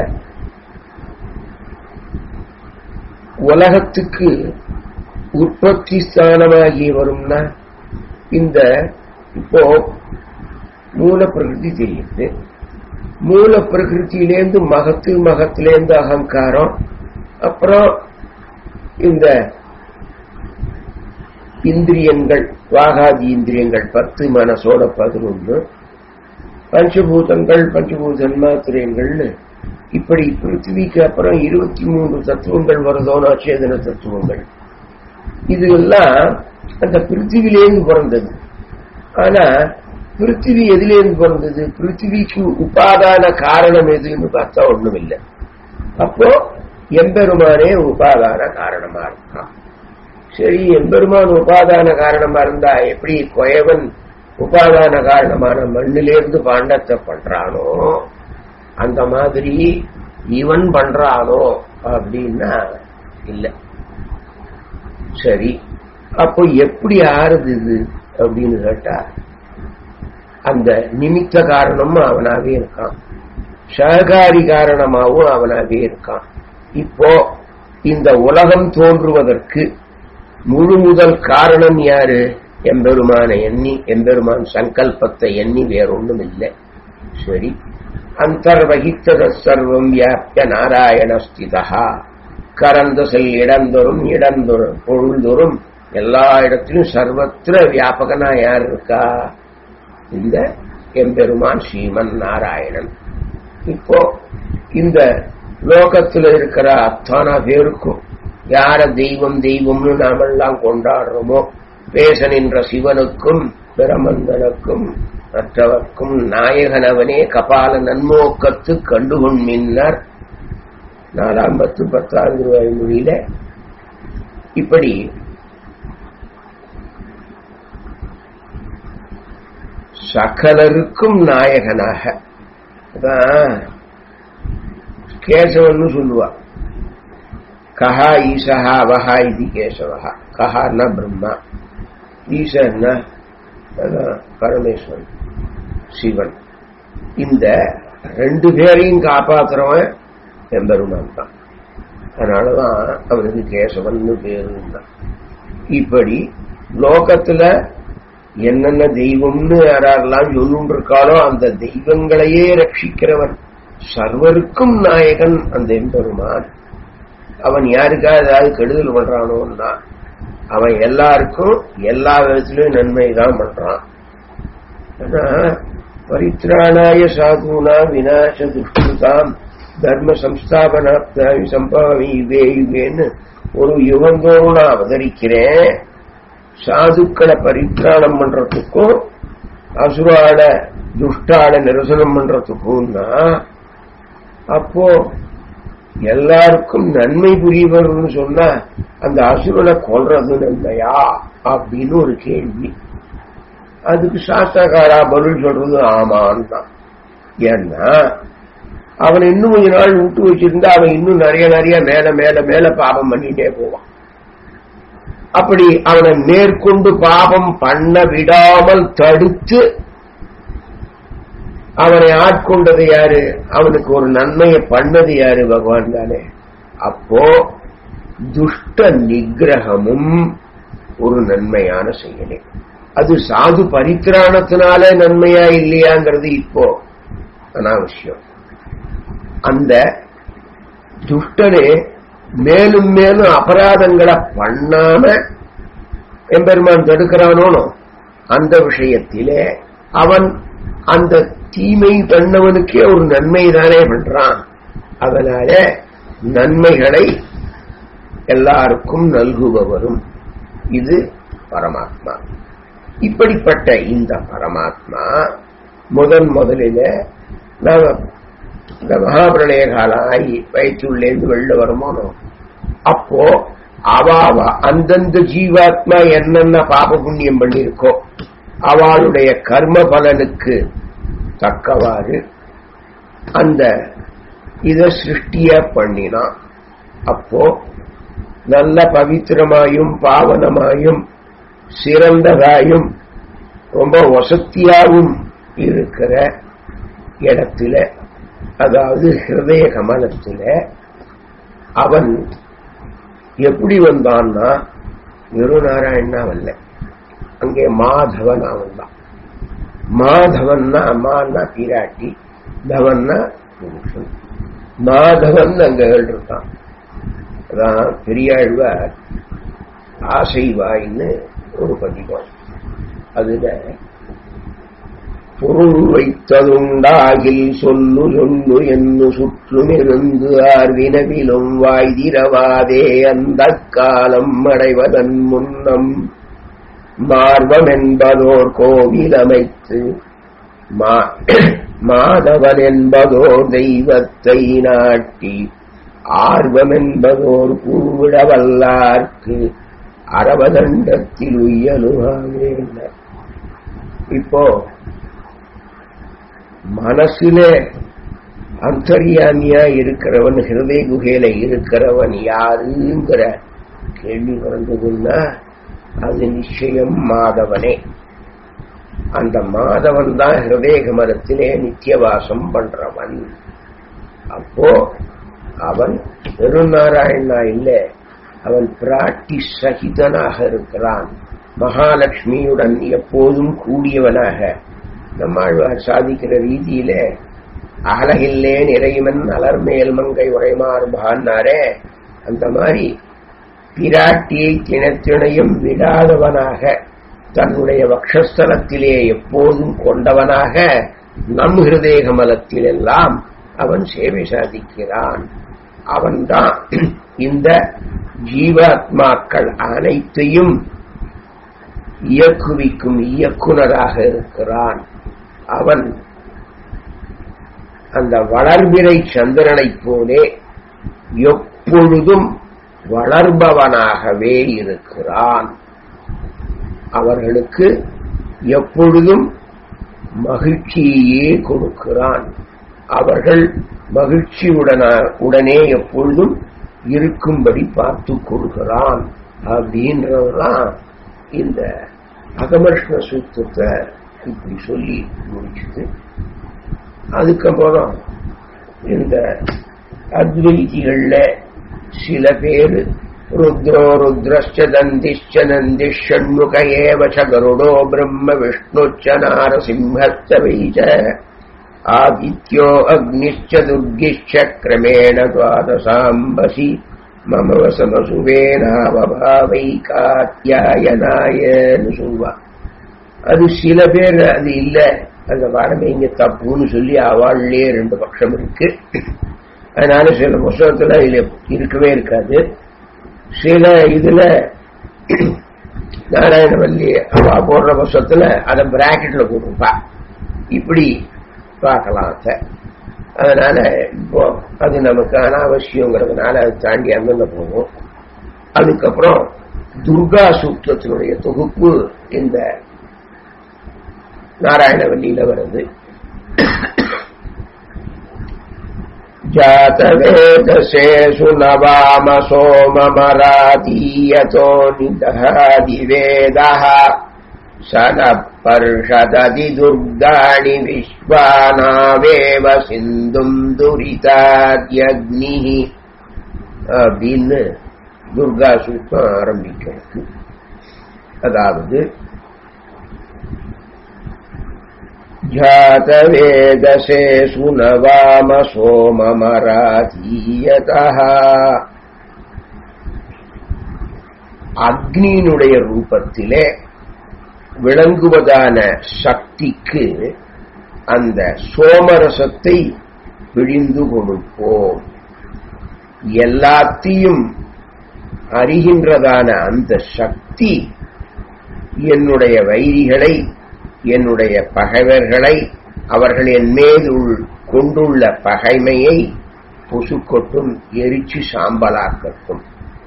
உலகத்துக்கு உற்பத்தி ஸ்தானமாகி வரும்னா இந்த இப்போ மூல பிரகிருதி தெரியுது மூல பிரகிருத்திலேருந்து மகத்து மகத்திலேருந்து அகங்காரம் அப்புறம் இந்த இந்திரியங்கள் வாகாதி இந்திரியங்கள் பத்து மனசோட பதினொன்று பஞ்சபூதங்கள் பஞ்சபூத மாத்திரியங்கள்னு இப்படி பிருத்திவிக்கு அப்புறம் இருபத்தி மூன்று தத்துவங்கள் வருதோனா சேதன தத்துவங்கள் இது எல்லாம் அந்த பிருத்திவிலேருந்து பிறந்தது ஆனா பிருத்திவி எதிலேருந்து பிறந்தது பிருத்திவிக்கு உபாதான காரணம் எதுன்னு பார்த்தா ஒண்ணும் இல்லை அப்போ எம்பெருமானே உபாதான காரணமா இருக்கான் சரி எம்பெருமான் உபாதான காரணமா இருந்தா எப்படி கொயவன் உபாதான காரணமான மண்ணிலிருந்து பாண்டத்தை பண்றானோ அந்த மாதிரி இவன் பண்றானோ அப்படின்னா இல்ல சரி அப்போ எப்படி ஆறுது இது அப்படின்னு கேட்டா அந்த நிமித்த காரணமும் அவனாவே இருக்கான் சககாரி காரணமாகவும் அவனாவே இருக்கான் இப்போ இந்த உலகம் தோன்றுவதற்கு முழு முதல் காரணம் யாரு எம்பெருமான எண்ணி எம்பெருமான் சங்கல்பத்தை எண்ணி வேறொன்றும் இல்லை சரி அந்தர்வகித்தத சர்வம் வியாபிய நாராயணஸ்திதா கரந்த செல் இடந்தொரும் இடந்தொரும் பொழுந்தொரும் எல்லா இடத்திலும் சர்வத்திர வியாபகனா யார் இருக்கா இந்த எம்பெருமான் ஸ்ரீமன் நாராயணன் இப்போ இந்த லோகத்துல இருக்கிற அத்தானா பேருக்கும் யார தெய்வம் தெய்வம்னு நாமெல்லாம் கொண்டாடுறோமோ பேச நின்ற சிவனுக்கும் பிரமந்தனுக்கும் மற்றவர்க்கும் நாயகனவனே கபால நன்மோக்கத்து கண்டுகொண்மின்னர் நாலாம் பத்து பத்தாவது ரூபாய் மொழியில இப்படி சகலருக்கும் நாயகனாக அதான் கேசவன்னு சொல்லுவா கஹா ஈசஹா அவஹா இது கேசவஹா கஹான்னா பிரம்மா ஈசன்னா அதான் பரமேஸ்வரன் சிவன் இந்த ரெண்டு பேரையும் காப்பாத்துறவன் எம்பெருமான் தான் அதனாலதான் அவனுக்கு கேசவன் பேருந்தான் இப்படி லோகத்துல என்னென்ன தெய்வம்னு யாரெல்லாம் சொல்லுன்னு இருக்காளோ அந்த தெய்வங்களையே ரட்சிக்கிறவன் சர்வருக்கும் நாயகன் அந்த எம்பெருமான் அவன் யாருக்கா ஏதாவது கெடுதல் பண்றானோன்னா அவன் எல்லாருக்கும் எல்லா விதத்திலும் நன்மை தான் பண்றான் ஆனா பரித்ராணாய சாதுனா விநாச துஷ்டுதாம் தர்ம சம்ஸ்தாபனாப்தாமி சம்பாவி யுவே யுவேன்னு ஒரு யுகந்தோறும் நான் அவதரிக்கிறேன் சாதுக்களை பரித்ராணம் பண்றதுக்கும் அசுராட துஷ்டாட நிரசனம் பண்றதுக்கும்னா அப்போ எல்லாருக்கும் நன்மை புரியவர்னு சொன்னா அந்த அசுரனை கொல்றது நன்மையா அப்படின்னு ஒரு கேள்வி அதுக்கு சாஸ்திரக்காரா பதில் சொல்றது ஆமான்னு தான் ஏன்னா அவன் இன்னும் கொஞ்ச நாள் விட்டு வச்சிருந்தா அவன் இன்னும் நிறைய நிறைய மேல மேல மேல பாபம் பண்ணிட்டே போவான் அப்படி அவனை மேற்கொண்டு பாபம் பண்ண விடாமல் தடுத்து அவனை ஆட்கொண்டது யாரு அவனுக்கு ஒரு நன்மையை பண்ணது யாரு பகவான் தானே அப்போ துஷ்ட நிகிரகமும் ஒரு நன்மையான செயலே அது சாது பரித்திராணத்தினால நன்மையா இல்லையாங்கிறது இப்போ அனாவசியம் அந்த துஷ்டனே மேலும் மேலும் அபராதங்களை பண்ணாம எம்பெருமான் தடுக்கிறானோ அந்த விஷயத்திலே அவன் அந்த தீமை பண்ணவனுக்கே ஒரு நன்மை தானே பண்றான் அதனால நன்மைகளை எல்லாருக்கும் நல்குபவரும் இது பரமாத்மா இப்படிப்பட்ட இந்த பரமாத்மா முதன் முதலில நாம இந்த மகாபிரளய காலம் ஆகி வயிற்றுள்ளேருந்து வெளில வருமானோ அப்போ அவாவ அந்தந்த ஜீவாத்மா என்னென்ன பாப புண்ணியம் பண்ணியிருக்கோ அவளுடைய கர்ம பலனுக்கு தக்கவாறு அந்த இத சிருஷ்டிய பண்ணினான் அப்போ நல்ல பவித்திரமாயும் பாவனமாயும் சிறந்ததாயும் ரொம்ப வசத்தியாகவும் இருக்கிற இடத்துல அதாவது ஹிருதய கமலத்துல அவன் எப்படி வந்தான்னா வெறும் நாராயணனா வரல அங்கே மாதவன் அவன் தான் மாதவன்னா அம்மான்னா பிராட்டி தவன்னா புருஷன் மாதவன் அங்க இருக்கான் அதான் பெரியாழ்வார் ஆசை வாயின்னு ஒரு பதிகம் அதுல பொருள் வைத்ததுண்டாகில் சொல்லு சொல்லு என்று சுற்றுமிருந்து ஆர்வினவிலும் வாய்திரவாதே அந்த காலம் அடைவதன் முன்னம் மார்வம் என்பதோர் கோவில் அமைத்து மாதவன் என்பதோர் தெய்வத்தை நாட்டி ஆர்வம் என்பதோர் கூவிட வல்லார்க்கு அரவதண்டத்தில் உயலுவாவே இப்போ மனசிலே அந்தரியாமியா இருக்கிறவன் ஹிருதய குகையில இருக்கிறவன் யாருங்கிற கேள்வி வந்ததுன்னா அது நிச்சயம் மாதவனே அந்த மாதவன் தான் ஹிருதய கமலத்திலே நித்தியவாசம் பண்றவன் அப்போ அவன் பெருநாராயணா இல்ல அவன் பிராட்டி சகிதனாக இருக்கிறான் மகாலட்சுமியுடன் எப்போதும் கூடியவனாக நம்மாழ்வார் சாதிக்கிற ரீதியில அகலகில்லேன் இறைவன் அலர்மேல் மங்கை உரைமாறுபான்னாரே அந்த மாதிரி பிராட்டியை தினத்தினையும் விடாதவனாக தன்னுடைய வக்ஷஸ்தலத்திலே எப்போதும் கொண்டவனாக நம் ஹிருதய கமலத்தில் எல்லாம் அவன் சேவை சாதிக்கிறான் அவன்தான் இந்த ஜீவாத்மாக்கள் அனைத்தையும் இயக்குவிக்கும் இயக்குனராக இருக்கிறான் அவன் அந்த வளர்பிறை சந்திரனைப் போலே எப்பொழுதும் வளர்பவனாகவே இருக்கிறான் அவர்களுக்கு எப்பொழுதும் மகிழ்ச்சியையே கொடுக்கிறான் அவர்கள் மகிழ்ச்சியுடன உடனே எப்பொழுதும் இருக்கும்படி பார்த்து கொள்கிறான் அப்படின்றதெல்லாம் இந்த அகமர்ஷ்ண சூத்திரத்தை இப்படி சொல்லி முடிச்சுது அதுக்கப்புறம் இந்த அத்வைதிகள்ல சில பேர் ருத்ரோ ருத்ரஸ்ச தந்திஷ்ச நந்திஷ் ஷண்முக ஏவச கருடோ பிரம்ம விஷ்ணுச்ச நாரசிம்ஹஸ்த வைச்ச ஆதித்யோ அக்னிश्च துர்கிश्च கிரமேண துவாதசாம்பசி மம வசமசுவேனாவபாவைகாத்தியாயனாயன்னு சொல்வா அது சில பேர் அது இல்ல அந்த பாடமே இங்க தப்புன்னு சொல்லி அவாள்லயே ரெண்டு பட்சம் இருக்கு அதனால சில புஸ்தகத்துல இதுல இருக்கவே இருக்காது சில இதுல நாராயணவல்லி அவா போடுற புஸ்தகத்துல அதை பிராக்கெட்ல போட்டிருப்பா இப்படி பார்க்கலாம் அத அதனால இப்போ அது நமக்கு அனாவசியங்கிறதுனால அதை தாண்டி அந்தந்த போகும் அதுக்கப்புறம் துர்கா சூத்திரத்தினுடைய தொகுப்பு இந்த நாராயணவல்லியில வருது जातवेदसेषु नवाम सोममरातीयतो निदहादिवेदः स नः पर्षदति दुर्गाणि विश्वानावेव சிந்தும் துரிதாத்யக்னிः அப்படின்னு துர்கா சூத்திரம் ஆரம்பிக்கிறது அதாவது जातवेदसेषु न वाम सोममराधीयतः அக்னியினுடைய ரூபத்திலே விளங்குவதான சக்திக்கு அந்த சோமரசத்தை விழிந்து கொடுப்போம் எல்லாத்தையும் அறிகின்றதான அந்த சக்தி என்னுடைய வைரிகளை என்னுடைய பகைவர்களை அவர்கள் என் மீது கொண்டுள்ள பகைமையை பொசுக்கொட்டும் எரிச்சு சாம்பலாக்கட்டும்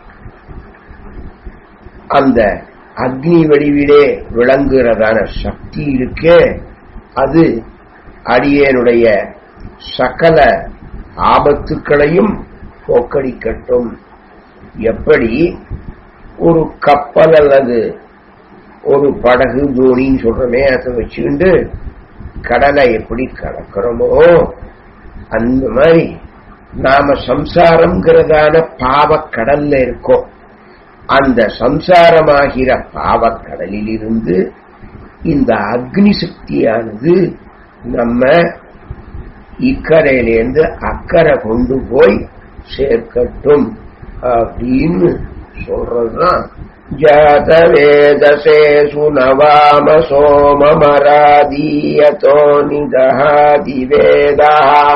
அந்த அக்னி வடிவிலே விளங்குகிறதான சக்தி இருக்கே அது அடியனுடைய சகல ஆபத்துக்களையும் போக்கடிக்கட்டும் எப்படி ஒரு கப்பல் அல்லது ஒரு படகு தோணின்னு சொல்றோமே அதை வச்சுக்கிண்டு கடலை எப்படி கடக்கிறோமோ அந்த மாதிரி நாம சம்சாரம்ங்கிறதான பாவ கடல்ல இருக்கோம் அந்த சம்சாரமாகிற பாவக்கடலிலிருந்து இந்த அக்னி சக்தியானது நம்ம இக்கரையிலேருந்து அக்கறை கொண்டு போய் சேர்க்கட்டும் அப்படின்னு சொல்றதுதான் ஜாத வேதசே சுனவாம சோமமராதீயதோ நிதஹாதி வேதா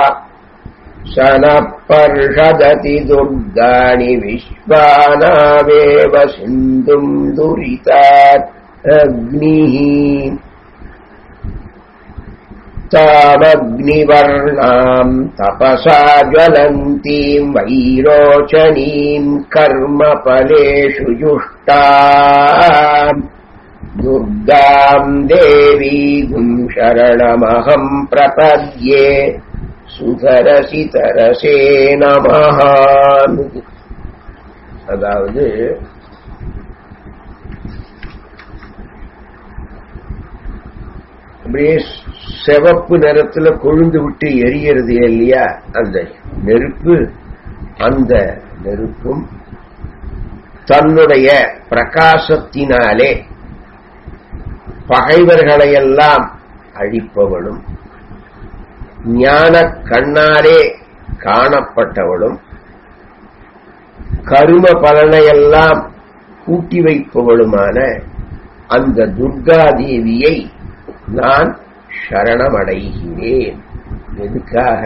சனப்பர்ஷததி துர்காணி விஸ்வானாவேவ சிந்தும் துரிதாத் அக்னிः तामग्निवर्णाम् तपसा ज्वलन्तीम् वैरोचनीम् कर्मफलेषु जुष्टाम् दुर्गाम् देवीगुम् शरणमहम् प्रपद्ये சுதரசி தரசே நமஹான் அதாவது அப்படியே செவப்பு நிறத்துல கொழுந்து விட்டு எரியறது இல்லையா அந்த நெருப்பு அந்த நெருப்பும் தன்னுடைய பிரகாசத்தினாலே பகைவர்களையெல்லாம் அழிப்பவளும் ஞான கண்ணாலே காணப்பட்டவளும் கரும பலனையெல்லாம் கூட்டி வைப்பவளுமான அந்த துர்காதேவியை நான் சரணமடைகிறேன் எதுக்காக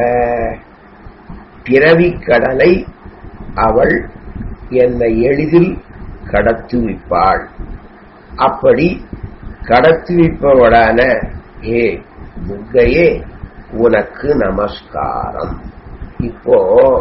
பிறவி கடலை அவள் என்னை எளிதில் கடத்துவிப்பாள் அப்படி கடத்துவிப்பவளான ஏ துர்கையே உனக்கு நமஸ்காரம் இப்போ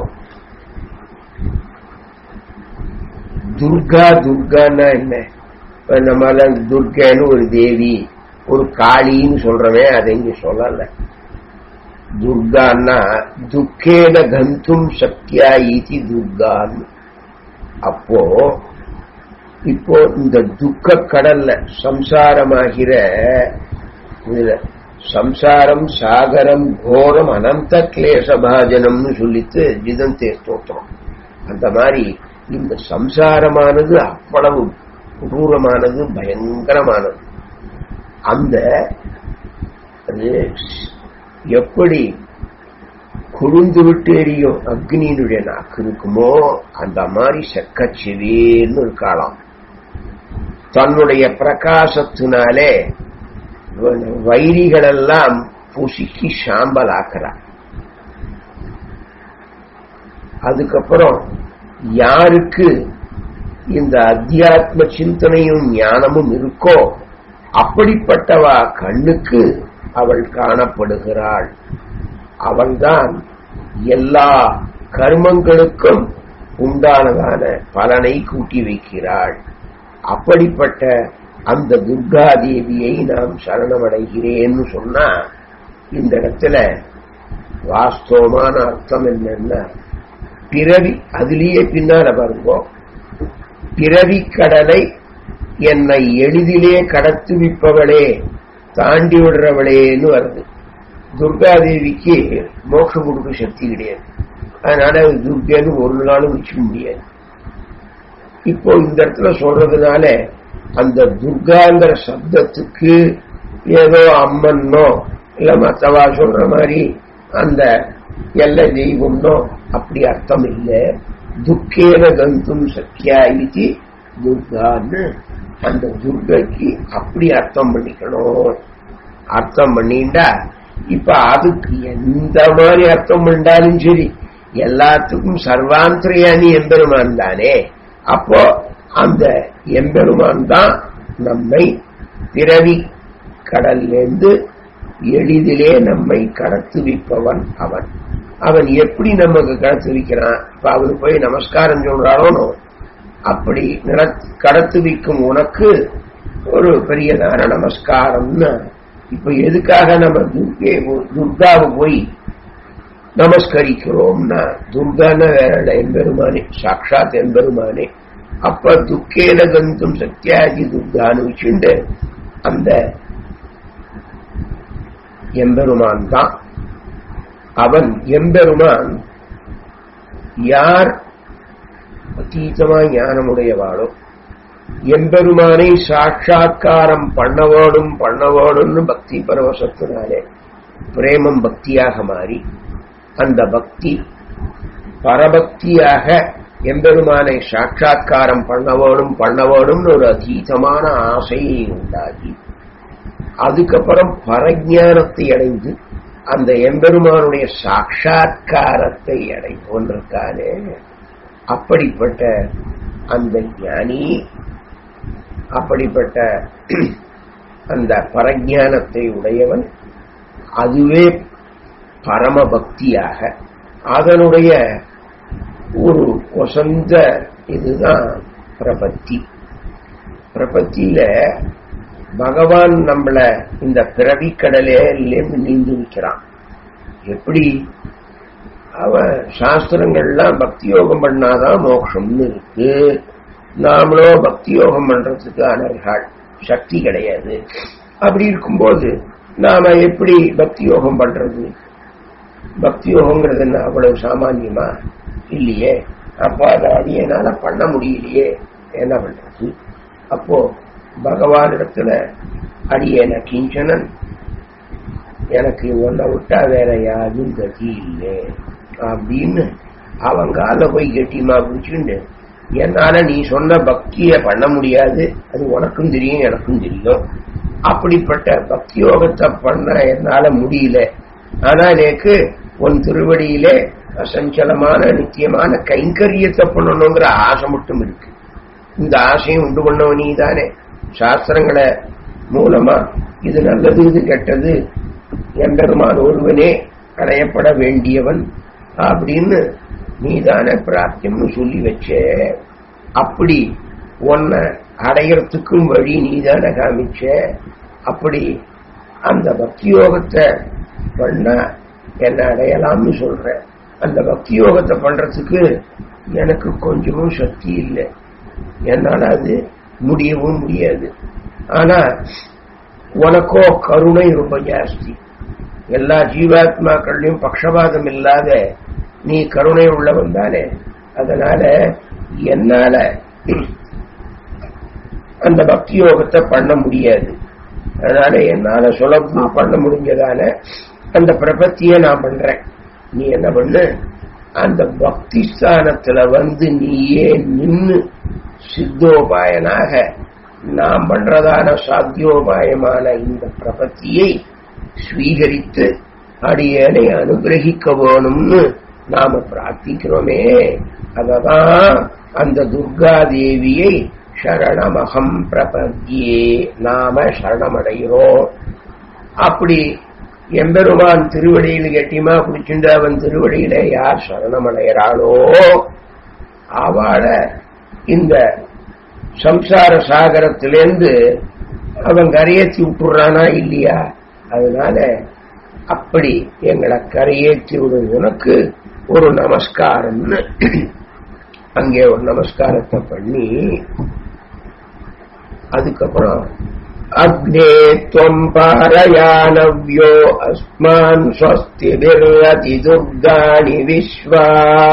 துர்கா துர்கான்னா என்ன இப்ப நம்மள துர்கான்னு ஒரு தேவி ஒரு காளின்னு சொல்றவன் அதை இங்க சொல்லல துர்கான்னா துக்கேன கந்தும் சக்தியா ஈதி துர்கான்னு அப்போ இப்போ இந்த துக்க கடல்ல சம்சாரமாகிற இதுல சம்சாரம் சாகரம் கோரம் அனந்த கிளேசபாஜனம்னு சொல்லித்து ஜிதந்தே ஸ்தோத்திரம் அந்த மாதிரி இந்த சம்சாரமானது அவ்வளவு கொடூரமானது பயங்கரமானது அந்த அது எப்படி குழுந்து விட்டு எரியும் அக்னியினுடைய நாக்கு இருக்குமோ அந்த மாதிரி செக்கச்சிவேன்னு இருக்காளாம் தன்னுடைய பிரகாசத்தினாலே வைரிகளெல்லாம் புசுக்கி சாம்பல் ஆக்கிறார் அதுக்கப்புறம் யாருக்கு இந்த அத்தியாத்ம சிந்தனையும் ஞானமும் இருக்கோ அப்படிப்பட்டவா கண்ணுக்கு அவள் காணப்படுகிறாள் அவள்தான் எல்லா கர்மங்களுக்கும் உண்டானதான பலனை கூட்டி வைக்கிறாள் அப்படிப்பட்ட அந்த துர்காதேவியை நாம் சரணமடைகிறேன்னு சொன்னா இந்த இடத்துல வாஸ்தவமான அர்த்தம் என்னன்னா பிறவி அதிலேயே பின்னால பாருங்க பிறவி கடலை என்னை எளிதிலே கடத்துவிப்பவளே தாண்டி விடுறவளேன்னு வருது துர்காதேவிக்கு மோட்சம் கொடுக்க சக்தி கிடையாது அதனால அது துர்கேன்னு ஒரு நாளும் வச்சுக்க முடியாது இப்போ இந்த இடத்துல சொல்றதுனால அந்த துர்காங்கிற சப்தத்துக்கு ஏதோ அம்மன்னோ இல்ல மத்தவா சொல்ற மாதிரி அந்த எல்ல தெய்வம்னோ அப்படி அர்த்தம் இல்லை துக்கேன கந்தும் சக்கியா இது துர்கான்னு அந்த துர்கைக்கு அப்படி அர்த்தம் பண்ணிக்கணும் அர்த்தம் பண்ணிண்டா இப்ப அதுக்கு எந்த மாதிரி அர்த்தம் பண்ணாலும் சரி எல்லாத்துக்கும் சர்வாந்திரியானி எம்பெருமான் தானே அப்போ அந்த எம்பெருமான் தான் நம்மை பிறவி கடல்லேருந்து எளிதிலே நம்மை கடத்துவிப்பவன் அவன் அவன் எப்படி நமக்கு கடத்து வைக்கிறான் இப்ப அவனுக்கு போய் நமஸ்காரம் சொல்றானோ அப்படி கடத்து வைக்கும் உனக்கு ஒரு பெரியதான நமஸ்காரம்னு இப்ப எதுக்காக நம்ம துர்கே துர்காவை போய் நமஸ்கரிக்கிறோம்னா துர்கான வேற எம்பெருமானே சாட்சாத் எம்பெருமானே அப்ப துக்கேன கந்தும் சத்தியாஜி துர்கான்னு வச்சுண்டு அந்த எம்பெருமான் தான் அவன் எம்பெருமான் யார் அதீதமா ஞானமுடையவாளோ எம்பெருமானை சாட்சா்காரம் பண்ண வேணும் பண்ண வேணும்னு பக்தி பரவசத்தினாலே பிரேமம் பக்தியாக மாறி அந்த பக்தி பரபக்தியாக எம்பெருமானை சாட்சா்காரம் பண்ண வேணும் பண்ண வேணும்னு ஒரு அதீதமான ஆசையை உண்டாகி அதுக்கப்புறம் பரஜானத்தை அடைந்து அந்த எம்பெருமானுடைய சாட்சா்காரத்தை அடைந்தோன்றிருக்கானே அப்படிப்பட்ட அந்த ஞானி அப்படிப்பட்ட அந்த பரஜானத்தை உடையவன் அதுவே பரம பக்தியாக அதனுடைய ஒரு ஒசந்த இதுதான் பிரபத்தி பிரபத்தியில பகவான் நம்மள இந்த பிறவி கடலேருந்து நீந்து வைக்கிறான் எப்படி அவன் சாஸ்திரங்கள்லாம் பக்தி யோகம் பண்ணாதான் மோட்சம்னு இருக்கு நாமளோ பக்தி யோகம் பண்றதுக்கு அனர்காள் சக்தி கிடையாது அப்படி இருக்கும்போது நாம எப்படி பக்தி யோகம் பண்றது பக்தி யோகங்கிறது என்ன அவ்வளவு சாமான்யமா இல்லையே அப்போ அதை அடியனால பண்ண முடியலையே என்ன பண்றது அப்போ பகவானிடத்துல அடியன கிஞ்சனன் எனக்கு உன்னை விட்டா வேற யாரும் கதி இல்லை அப்படின்னு அவங்கால போய் கெட்டியமா பிடிச்சுண்டு என்னால நீ சொன்ன பக்திய பண்ண முடியாது அது உனக்கும் தெரியும் எனக்கும் தெரியும் அப்படிப்பட்ட பக்தி யோகத்தை பண்ண என்னால முடியல ஆனா எனக்கு உன் திருவடியிலே அசஞ்சலமான நித்தியமான கைங்கரியத்தை பண்ணணுங்கிற ஆசை மட்டும் இருக்கு இந்த ஆசையும் உண்டு பண்ணவ நீ தானே சாஸ்திரங்களை மூலமா இது நல்லது இது கெட்டது எம்பெருமான் ஒருவனே அடையப்பட வேண்டியவன் அப்படின்னு நீதானே பிராப்தியம்னு சொல்லி வச்ச அப்படி உன்னை அடையறதுக்கும் வழி நீதானே காமிச்ச அப்படி அந்த பக்தி யோகத்தை பண்ணா என்ன அடையலாம்னு சொல்ற அந்த பக்தி யோகத்தை பண்றதுக்கு எனக்கு கொஞ்சமும் சக்தி இல்லை என்னால அது முடியவும் முடியாது ஆனா உனக்கோ கருணை ரொம்ப ஜாஸ்தி எல்லா ஜீவாத்மாக்கள்லயும் பக்ஷபாதம் இல்லாத நீ கருணை உள்ளவன் தானே அதனால என்னால அந்த பக்தி யோகத்தை பண்ண முடியாது அதனால என்னால சுலபமா பண்ண முடிஞ்சதான அந்த பிரபத்திய நான் பண்றேன் நீ என்ன பண்ணு அந்த பக்தி ஸ்தானத்துல வந்து நீயே நின்னு சித்தோபாயனாக நாம் பண்றதான சாத்தியோபாயமான இந்த பிரபத்தியை ஸ்வீகரித்து அடியனை அனுகிரகிக்க வேணும்னு நாம பிரார்த்திக்கிறோமே அததான் அந்த துர்கா தேவியை சரணமகம் பிரபத்தியே நாம சரணமடைகிறோம் அப்படி எம்பெருமான் திருவடியில் கெட்டியமா பிடிச்சிட்டு அவன் திருவடியில யார் சரணமடைகிறாளோ அவளை இந்த சம்சார சாகரத்திலேருந்து அவன் கரையேற்றி விட்டுறானா இல்லையா அதனால அப்படி எங்களை கரையேற்றி விடும் உனக்கு ஒரு நமஸ்காரம்னு அங்கே ஒரு நமஸ்காரத்தை பண்ணி அதுக்கப்புறம் அக்னே त्वम् पारयानव्यो अस्मान् स्वस्तिभिर्रति दुर्गाणि विश्वा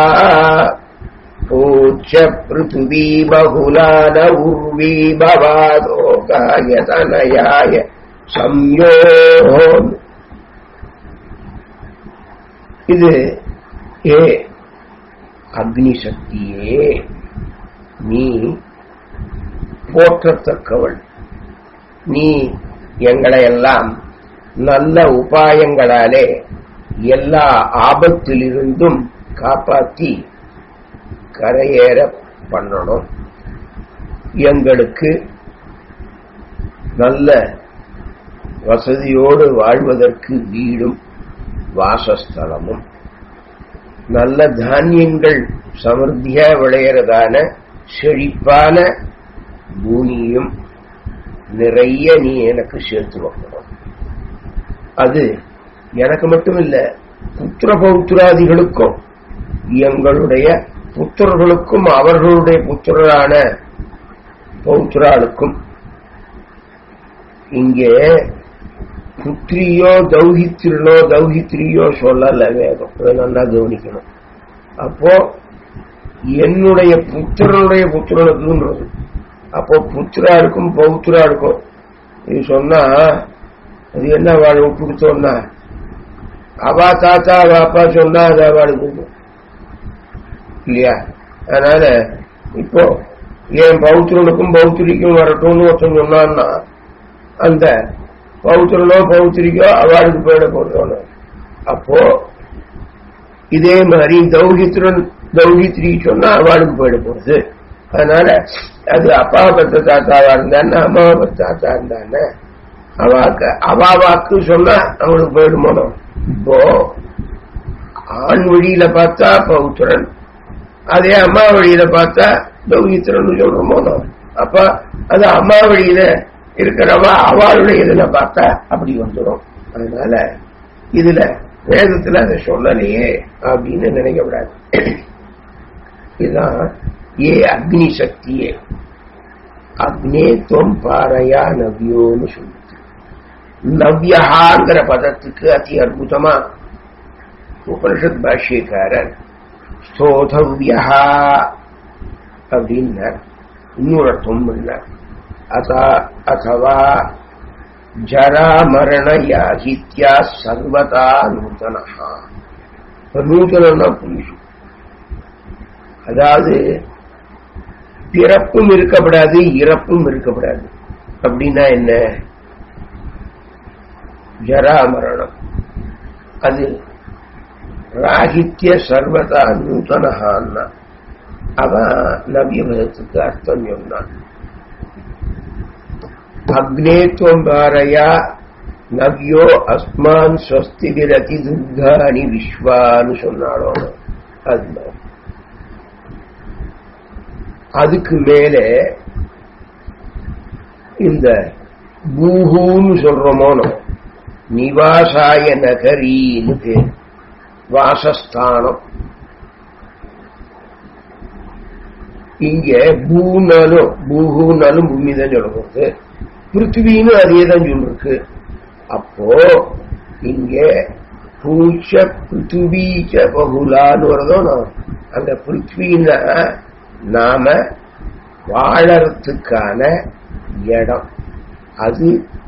पूज्य पृथिवी बहुला न उर्वी भवादोकाय तनयाय संयो இது ஏ அக்னி சக்தியே நீ போற்றத்தக்கவள் நீ எங்களை எல்லாம் நல்ல உபாயங்களாலே எல்லா ஆபத்திலிருந்தும் காப்பாற்றி கரையேற பண்ணணும் எங்களுக்கு நல்ல வசதியோடு வாழ்வதற்கு வீடும் வாசஸ்தலமும் நல்ல தானியங்கள் சமிருத்தியா விளையறதான செழிப்பான பூமியும் நிறைய நீ எனக்கு சேர்த்து வைக்கணும் அது எனக்கு மட்டும் இல்ல புத்திர பௌத்திராதிகளுக்கும் எங்களுடைய புத்திரர்களுக்கும் அவர்களுடைய புத்திரரான பௌத்திராளுக்கும் இங்கே புத்திரியோ தௌஹித்திரனோ தௌஹித்திரியோ சொல்லல வேதம் அதை நல்லா கவனிக்கணும் அப்போ என்னுடைய புத்திரனுடைய புத்திரனுக்குன்றது அப்போ புத்திரா இருக்கும் பௌத்திரா இருக்கும் இது சொன்னா அது என்ன வாழ் கொடுத்தோம்னா அவா தாத்தா அவ அப்பா சொன்னா அது அவளுக்கு கொடுக்கும் இல்லையா அதனால இப்போ என் பௌத்திரனுக்கும் பௌத்திரிக்கும் வரட்டும்னு ஒருத்தன் சொன்னான்னா அந்த பௌத்திரனோ பௌத்திரிக்கோ அவளுக்கு போயிட போறதோன்னு அப்போ இதே மாதிரி தௌஹித்ரன் தௌஹித்ரி சொன்னா அவளுக்கு போயிட போறது அதனால அது அப்பா பத்த தாத்தாவா இருந்தான்னு அம்மாவை பத்த தாத்தா இருந்தான்னு அவாக்கு அவா வாக்கு சொன்னா அவனுக்கு போயிடுமோனோ இப்போ ஆண் வழியில பார்த்தா பௌத்திரன் அதே அம்மா வழியில பார்த்தா தௌஹித்ரன் சொல்றோமோனோ அப்ப அது அம்மா வழியில இருக்கிறவா அவளுடைய இதுல பார்த்தா அப்படி வந்துடும் அதனால இதுல வேதத்துல அதை சொல்லலையே அப்படின்னு நினைக்கப்படாது இதுதான் ஏ அக்னி சக்தியே அக்னே தொம் பாறையா நவ்யோன்னு சொல்லுது நவ்யஹாங்கிற பதத்துக்கு அதி அற்புதமா உபனிஷத் பாஷ்யக்காரர் ஸ்தோதவ்யா அப்படின்னார் இன்னொரு அர்த்தம் பண்ணார் அத அத்தவா ஜரா மரண யாகித்யா சர்வதா நூதனஹா நூதனா புரியும் அதாவது பிறப்பும் இருக்கப்படாது இறப்பும் இருக்கப்படாது அப்படின்னா என்ன ஜரா மரணம் அது ராகித்ய சர்வதா நூதனஹான்னா அவன் நவிய பதத்துக்கு அர்த்தம் சொன்னான் அக்னேத்வம் பாரையா நவ்யோ அஸ்மான் ஸ்வஸ்தி விரதி துர்காணி விஸ்வான்னு சொன்னாலோ அது அதுக்கு மேல இந்த பூஹூன்னு சொல்றோமோனோ நிவாசாய நகரின்னு பேர் வாசஸ்தானம் இங்க பூனாலும் பூஹூனாலும் பூமி தான் சொல்ல போகுது பிருத்திவின்னு அதே தான் சொல்லிருக்கு அப்போ இங்க பூச்ச பிருத்திவீச்ச பகுலான்னு வரதோ அந்த பிருத்வின்னா நாம வாழறதுக்கான இடம் அது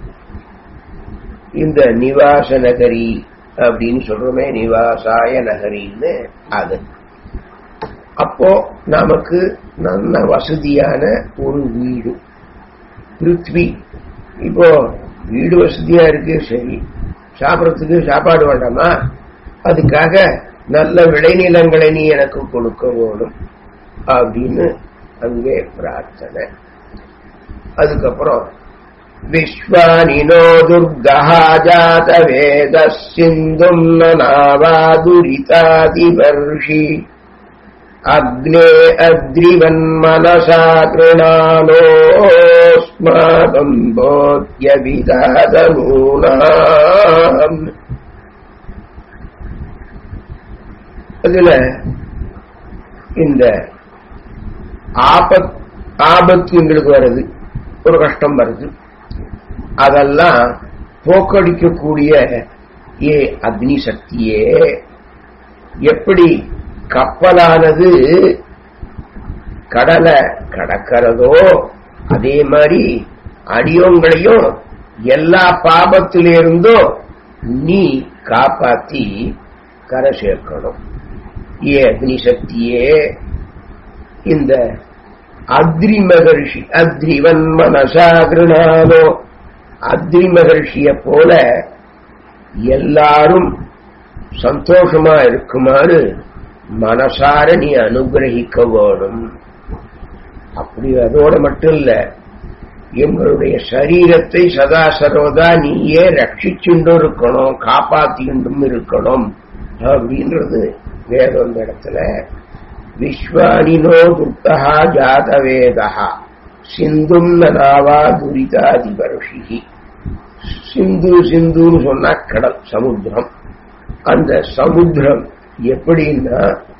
இந்த நிவாச நகரி அப்படின்னு சொல்றோமே நிவாசாய நகரின்னு அது அப்போ நமக்கு நல்ல வசதியான ஒரு வீடு பிருத்வி இப்போ வீடு வசதியா இருக்கு சரி சாப்பிடறதுக்கு சாப்பாடு வேண்டாமா அதுக்காக நல்ல விளைநிலங்களை நீ எனக்கு கொடுக்க வேணும் அப்படின்னு அங்கே பிரார்த்தனை அதுக்கப்புறம் விஸ்வானினோ துர்கா ஜாத வேத சிந்தும் நாவாதுரிதாதிபர்ஷி அக்னே அத்ரிவன்மனசா கிருணாலோஸ்மாகம் போத்ய விதாதனூனாம் அதுல இந்த ஆபத் ஆபத்து எங்களுக்கு வருது ஒரு கஷ்டம் வருது அதெல்லாம் போக்கடிக்கக்கூடிய ஏ அக்னி சக்தியே எப்படி கப்பலானது கடலை கடக்கிறதோ அதே மாதிரி அடியோங்களையும் எல்லா பாபத்திலிருந்தும் நீ காப்பாத்தி கரை சேர்க்கணும் ஏ அக்னி சக்தியே இந்த அத்ரி மகர்ஷி அத்ரிவன் மனசாகிருணாலோ அத்ரி மகர்ஷிய போல எல்லாரும் சந்தோஷமா இருக்குமாறு மனசார நீ அனுகிரகிக்க வேணும் அப்படி அதோட மட்டும் இல்ல எங்களுடைய சரீரத்தை சதா சர்வதா நீயே ரட்சிச்சுண்டும் இருக்கணும் காப்பாத்திண்டும் இருக்கணும் அப்படின்றது வேதம் இந்த இடத்துல விஸ்வானினோ துர்த்தா ஜாதவேதா சிந்தும் நாவா துரிதாதிபருஷி சிந்து சிந்துன்னு சொன்னா கடல் சமுத்திரம் அந்த சமுத்திரம் எப்படின்னா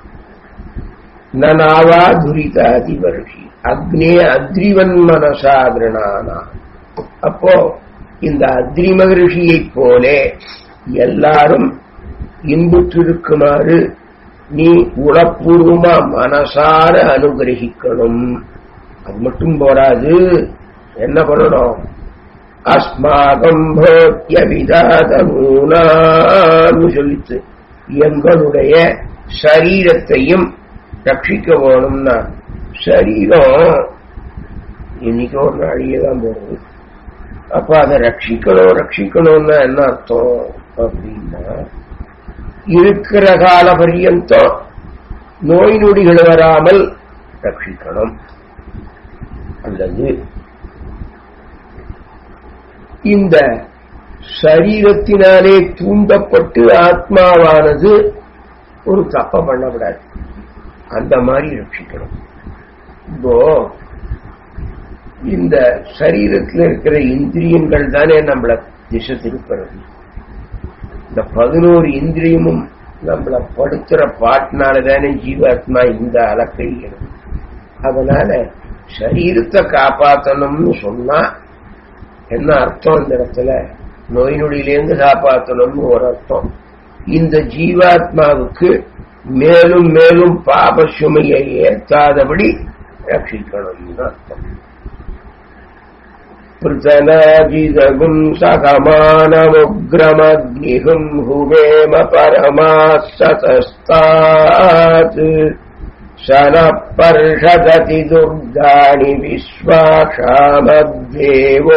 நனாவா துரிதாதிபருஷி அக்னே அத்ரிவன் மனசாகிரணானா அப்போ இந்த அத்ரி மகரிஷியைப் போலே எல்லாரும் இன்புற்றிருக்குமாறு நீ உளப்பூர்வமா மனசார அனுகிரகிக்கணும் அது மட்டும் போராது என்ன பண்ணணும் அஸ்மாகம் போக்கிய விதாதமூனான்னு சொல்லித்து எங்களுடைய சரீரத்தையும் ரட்சிக்க வேணும்னா சரீரம் இன்னைக்கு ஒரு நாளையே தான் போடுது அப்ப அதை ரட்சிக்கணும் ரட்சிக்கணும்னா என்ன அர்த்தம் அப்படின்னா இருக்கிற கால பரியந்தம் நோய் நொடிகள் வராமல் ரட்சிக்கணும் அல்லது இந்த சரீரத்தினாலே தூண்டப்பட்டு ஆத்மாவானது ஒரு தப்ப பண்ணக்கூடாது அந்த மாதிரி ரட்சிக்கணும் இப்போ இந்த சரீரத்தில் இருக்கிற இந்திரியங்கள் தானே நம்மளை திசை திருப்புறது இந்த பதினோரு இந்திரியமும் நம்மளை படுத்துற பாட்டினால தானே ஜீவாத்மா இந்த அலக்கழிக்கிறது அதனால சரீரத்தை காப்பாற்றணும்னு சொன்னா என்ன அர்த்தம் இந்த இடத்துல நோய் நொடியிலேருந்து காப்பாற்றணும்னு ஒரு அர்த்தம் இந்த ஜீவாத்மாவுக்கு மேலும் மேலும் பாப சுமையை ஏற்றாதபடி ரட்சிக்கணும்னு அர்த்தம் पृतनाजिदगुम् सखमानमुग्रमग्निहुम् हुवेम परमाः सतस्तात् स नः पर्षदति दुर्गाणि विश्वाक्षामद्देवो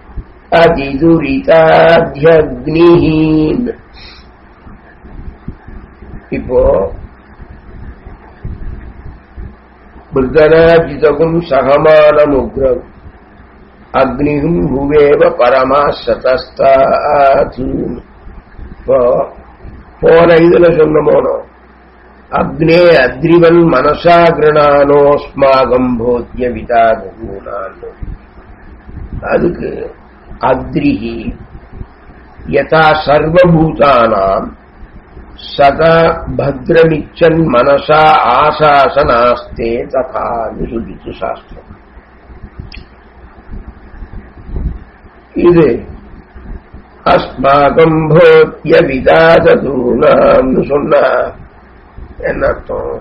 அதிதுரிதாத்யக்னிஹ இப்போ புத்தனாஜிதகும் சகமானம் உக்ரம் அக்னிகும் புவேவ பரமா சதஸ்தாது இப்போ போன இதுல சொன்ன போனோம் அக்னே அத்ரிவன் மனசா கிருணானோஸ்மாகம் போத்திய விதாகூனான் அதுக்கு அத்ரிஹி யதா சர்வபூதானாம் சதா பத்ரமிச்சன் மனசா ஆசாசனாஸ்தே ததான்னு சொல்லிச்சு சாஸ்திரம் இது அஸ்மாகம் போத்திய விதாதூனாம்னு சொன்னா என்ன அர்த்தம்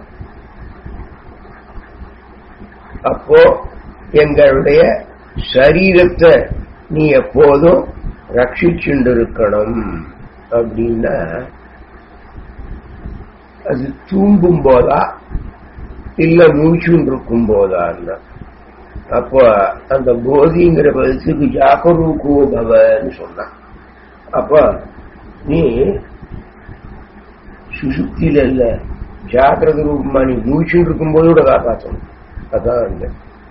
அப்போ எங்களுடைய சரீரத்தை நீ எப்போதும் ரட்சிச்சுண்டு இருக்கணும் அப்படின்னா அது தூங்கும் போதா இல்ல மூச்சுண்டு இருக்கும் போதான்னா அப்போ அந்த போதிங்கிற பதத்துக்கு ஜாகரூகோ பவன்னு சொன்னான் அப்ப நீ சுசுப்தியில இல்ல ஜாகிரத ரூபமா நீ மூச்சுட்டு இருக்கும் போது கூட காப்பாற்றணும் அதான் அந்த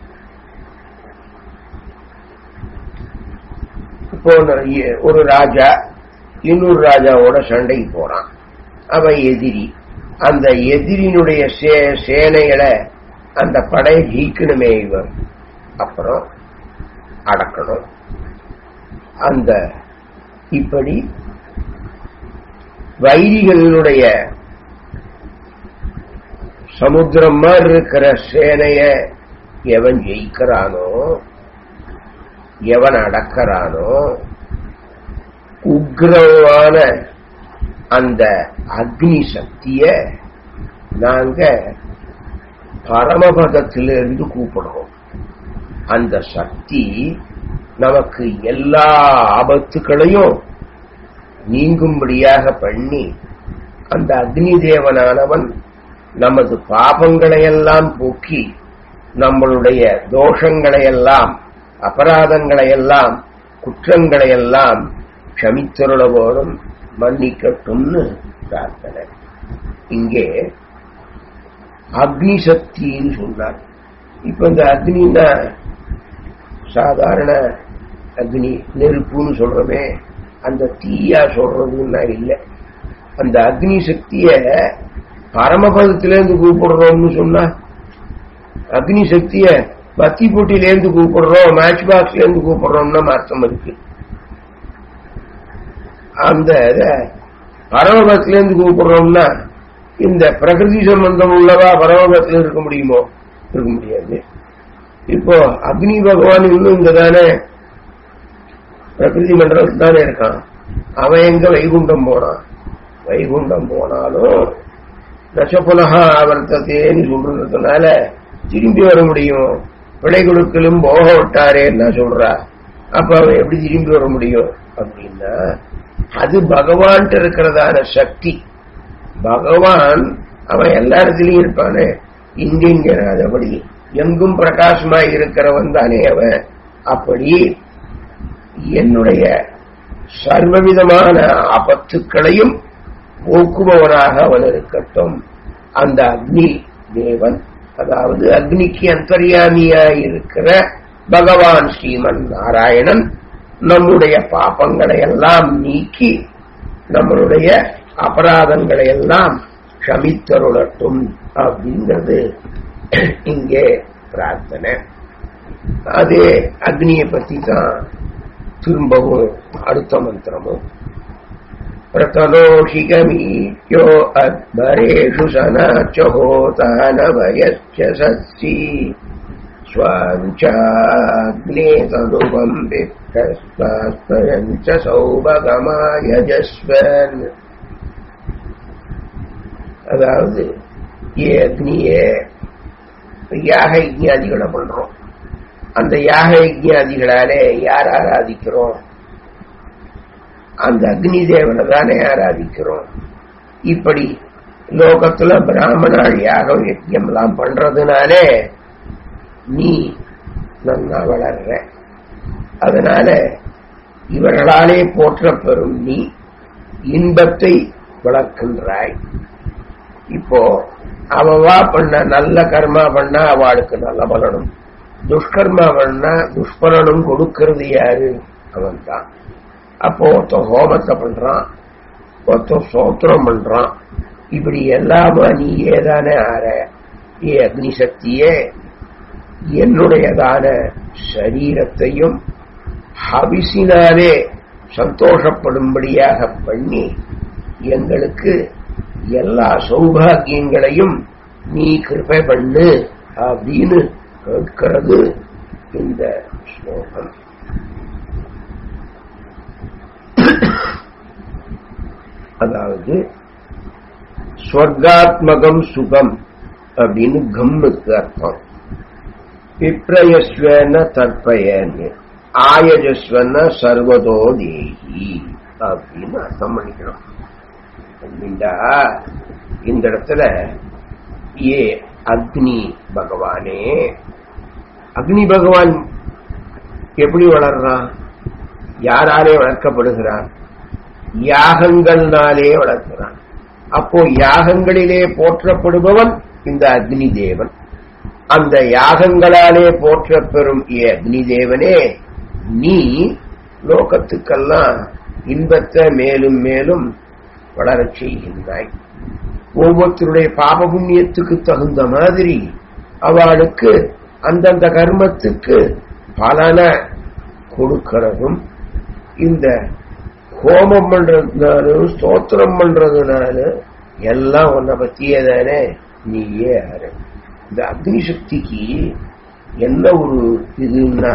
இப்போ ஒரு ராஜா இன்னொரு ராஜாவோட சண்டைக்கு போறான் அவன் எதிரி அந்த எதிரினுடைய சேனைகளை அந்த படையை ஜீக்கணுமே இவன் அப்புறம் அடக்கணும் அந்த இப்படி வைரிகளுடைய சமுத்திரம் மாதிரி இருக்கிற சேனைய எவன் ஜெயிக்கிறானோ எவன் அடக்கிறானோ உக்ரமான அந்த அக்னி சக்திய நாங்க பரமபதத்திலிருந்து கூப்பிடுறோம் அந்த சக்தி நமக்கு எல்லா ஆபத்துகளையும் நீங்கும்படியாக பண்ணி அந்த அக்னி தேவனானவன் நமது பாபங்களையெல்லாம் போக்கி நம்மளுடைய தோஷங்களையெல்லாம் அபராதங்களையெல்லாம் குற்றங்களையெல்லாம் க்ஷமித்தருள போதும் மன்னிக்கட்டும்னு பிரார்த்தனை இங்கே அக்னி சக்தின்னு சொன்னார் இப்ப இந்த அக்னின்னா சாதாரண அக்னி நெருப்புன்னு சொல்றோமே அந்த தீயா சொல்றதுன்னா இல்லை அந்த அக்னி சக்திய பரமபதத்திலேருந்து கூப்பிடுறோம்னு சொன்னா அக்னி சக்திய பத்தி போட்டியிலேருந்து கூப்பிடுறோம் மேட்ச் பாக்ஸ்ல இருந்து கூப்பிடுறோம்னா அர்த்தம் இருக்கு அந்த பரமபதத்திலேருந்து கூப்பிடுறோம்னா இந்த பிரகிருதி சம்பந்தம் உள்ளவா பரமபதத்தில் இருக்க முடியுமோ இருக்க முடியாது இப்போ அக்னி பகவான் இன்னும் இங்க தானே பிரகிருதி மண்டலத்தில் தானே இருக்கான் அவன் எங்க வைகுண்டம் போனான் வைகுண்டம் போனாலும் தசபுலகா ஆவர்த்தத்தேன்னு சொல்றதுனால திரும்பி வர முடியும் பிழை கொடுக்கலும் போக விட்டாரே என்ன சொல்றா அப்ப அவன் எப்படி திரும்பி வர முடியும் அப்படின்னா அது பகவான்கிட்ட இருக்கிறதான சக்தி பகவான் அவன் எல்லா இடத்துலயும் இருப்பானே இங்கிங்கிறபடி எங்கும் பிரகாசமாய் இருக்கிறவன் தானே அவன் அப்படி என்னுடைய சர்வவிதமான ஆபத்துக்களையும் போக்குபவனாக அவன் இருக்கட்டும் அந்த அக்னி தேவன் அதாவது அக்னிக்கு அந்தர்யாமியாய் இருக்கிற பகவான் ஸ்ரீமன் நாராயணன் நம்முடைய பாப்பங்களை எல்லாம் நீக்கி நம்மளுடைய அபராதங்களை எல்லாம் க்ஷமித்தருளட்டும் அப்படிங்கிறது இங்கே பிரார்த்தனை அதே அக்னியை பத்தி தான் திரும்பவும் அடுத்த மந்திரமும் प्रतलोषिकमीट्यो अद्भरेषु सनाच होतानभयश्च सत्सि स्वाञ्चाग्ने तनुवम् विप्रस्वास्पयम् च सौभगमायजस्वन् அதாவது ஏ அக்னியே யாக யஜ்ஞாதிகளை பண்றோம் அந்த யாக யஜ்ஞாதிகளாலே யார் ஆராதிக்கிறோம் அந்த அக்னி தேவனை தானே ஆராதிக்கிறோம் இப்படி லோகத்துல பிராமணால் யாகம் யஜ்யம் எல்லாம் பண்றதுனாலே நீ நன்னா வளர்ற அதனால இவர்களாலே போற்றப்பெறும் நீ இன்பத்தை வளர்க்கின்றாய் இப்போ அவவா பண்ண நல்ல கர்மா பண்ணா அவளுக்கு நல்ல பலனும் துஷ்கர்மா பண்ணா துஷ்பலனும் கொடுக்கிறது யாரு அவன் தான் அப்போ ஒருத்தன் ஹோமத்தை பண்றான் ஒருத்தன் சோத்திரம் பண்றான் இப்படி எல்லாமா நீ ஏதானே ஆற ஏ அக்னி சக்தியே என்னுடையதான சரீரத்தையும் ஹவிசினாலே சந்தோஷப்படும்படியாக பண்ணி எங்களுக்கு எல்லா சௌபாகியங்களையும் நீ கிருபை பண்ணு அப்படின்னு கேட்கிறது இந்த ஸ்லோகம் அதாவது ஸ்வர்காத்மகம் சுகம் அப்படின்னு கம்முக்கு அர்த்தம் விப்ரயஸ்வன தற்பயன்னு ஆயஜஸ்வன சர்வதோ தேகி அப்படின்னு அர்த்தம் பண்ணிக்கணும் அப்படின்டா இந்த இடத்துல ஏ அக்னி பகவானே அக்னி பகவான் எப்படி வளர்றான் யாராலே வளர்க்கப்படுகிறான் யாகங்கள்னாலே வளர்க்கிறான் அப்போ யாகங்களிலே போற்றப்படுபவன் இந்த அக்னி தேவன் அந்த யாகங்களாலே போற்றப்பெறும் ஏ அக்னி தேவனே நீ லோகத்துக்கெல்லாம் இன்பத்தை மேலும் மேலும் வளரச் செய்கின்றாய் ஒவ்வொருத்தருடைய பாப புண்ணியத்துக்கு தகுந்த மாதிரி அவளுக்கு அந்தந்த கர்மத்துக்கு பலனை கொடுக்கிறதும் இந்த ஹோமம் பண்றதுனாலும் ஸ்தோத்திரம் பண்றதுனாலும் எல்லாம் உன்னை பத்தியே தானே நீயே ஆறு இந்த அக்னி சக்திக்கு என்ன ஒரு இதுன்னா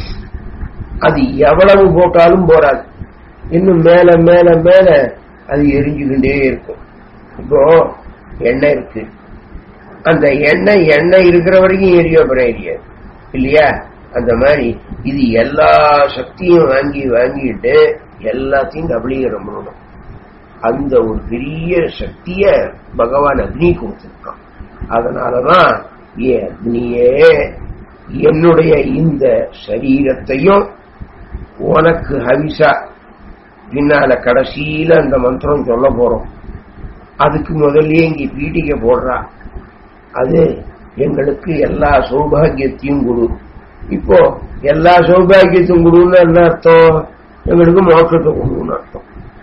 அது எவ்வளவு போட்டாலும் போராது இன்னும் மேல மேல மேல அது எரிஞ்சுக்கிட்டே இருக்கும் இப்போ எண்ணெய் இருக்கு அந்த எண்ணெய் எண்ணெய் இருக்கிற வரைக்கும் எரிய அப்புறம் எரியாது இல்லையா அந்த மாதிரி இது எல்லா சக்தியும் வாங்கி வாங்கிட்டு எல்லாத்தையும் கபலீகரம் பண்ணணும் அந்த ஒரு பெரிய சக்திய பகவான் அக்னி கொடுத்திருக்கான் அதனாலதான் ஏ அக்னியே என்னுடைய இந்த சரீரத்தையும் உனக்கு ஹவிசா பின்னால கடைசியில அந்த மந்திரம் சொல்ல போறோம் அதுக்கு முதல்லயே இங்க பீட்டிக்க போடுறா அது எங்களுக்கு எல்லா சௌபாகியத்தையும் கொடு இப்போ எல்லா சௌபாகியத்தையும் கொடுன்னு என்ன அர்த்தம் எங்களுக்கு மோட்சத்தை கொடுன்னு அர்த்தம்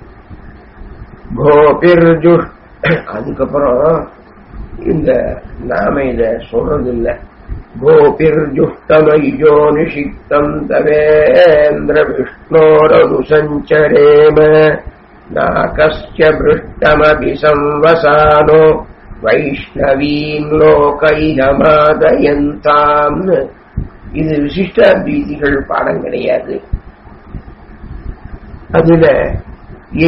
கோபிர்ஜு அதுக்கப்புறம் இந்த நாம இத சொல்றது இல்ல கோபிர்ஜுஷ்டமைஜோ நிஷிக்தம் தவேந்திர விஷ்ணோரது சஞ்சரேம நாகஸ்ய பிருஷ்டமபி சம்வசானோ வைஷ்ணவீம் லோகைஹமாதயந்தாம் இது விசிஷ்டாத்வீதிகள் பாடம் கிடையாது அதுல ஏ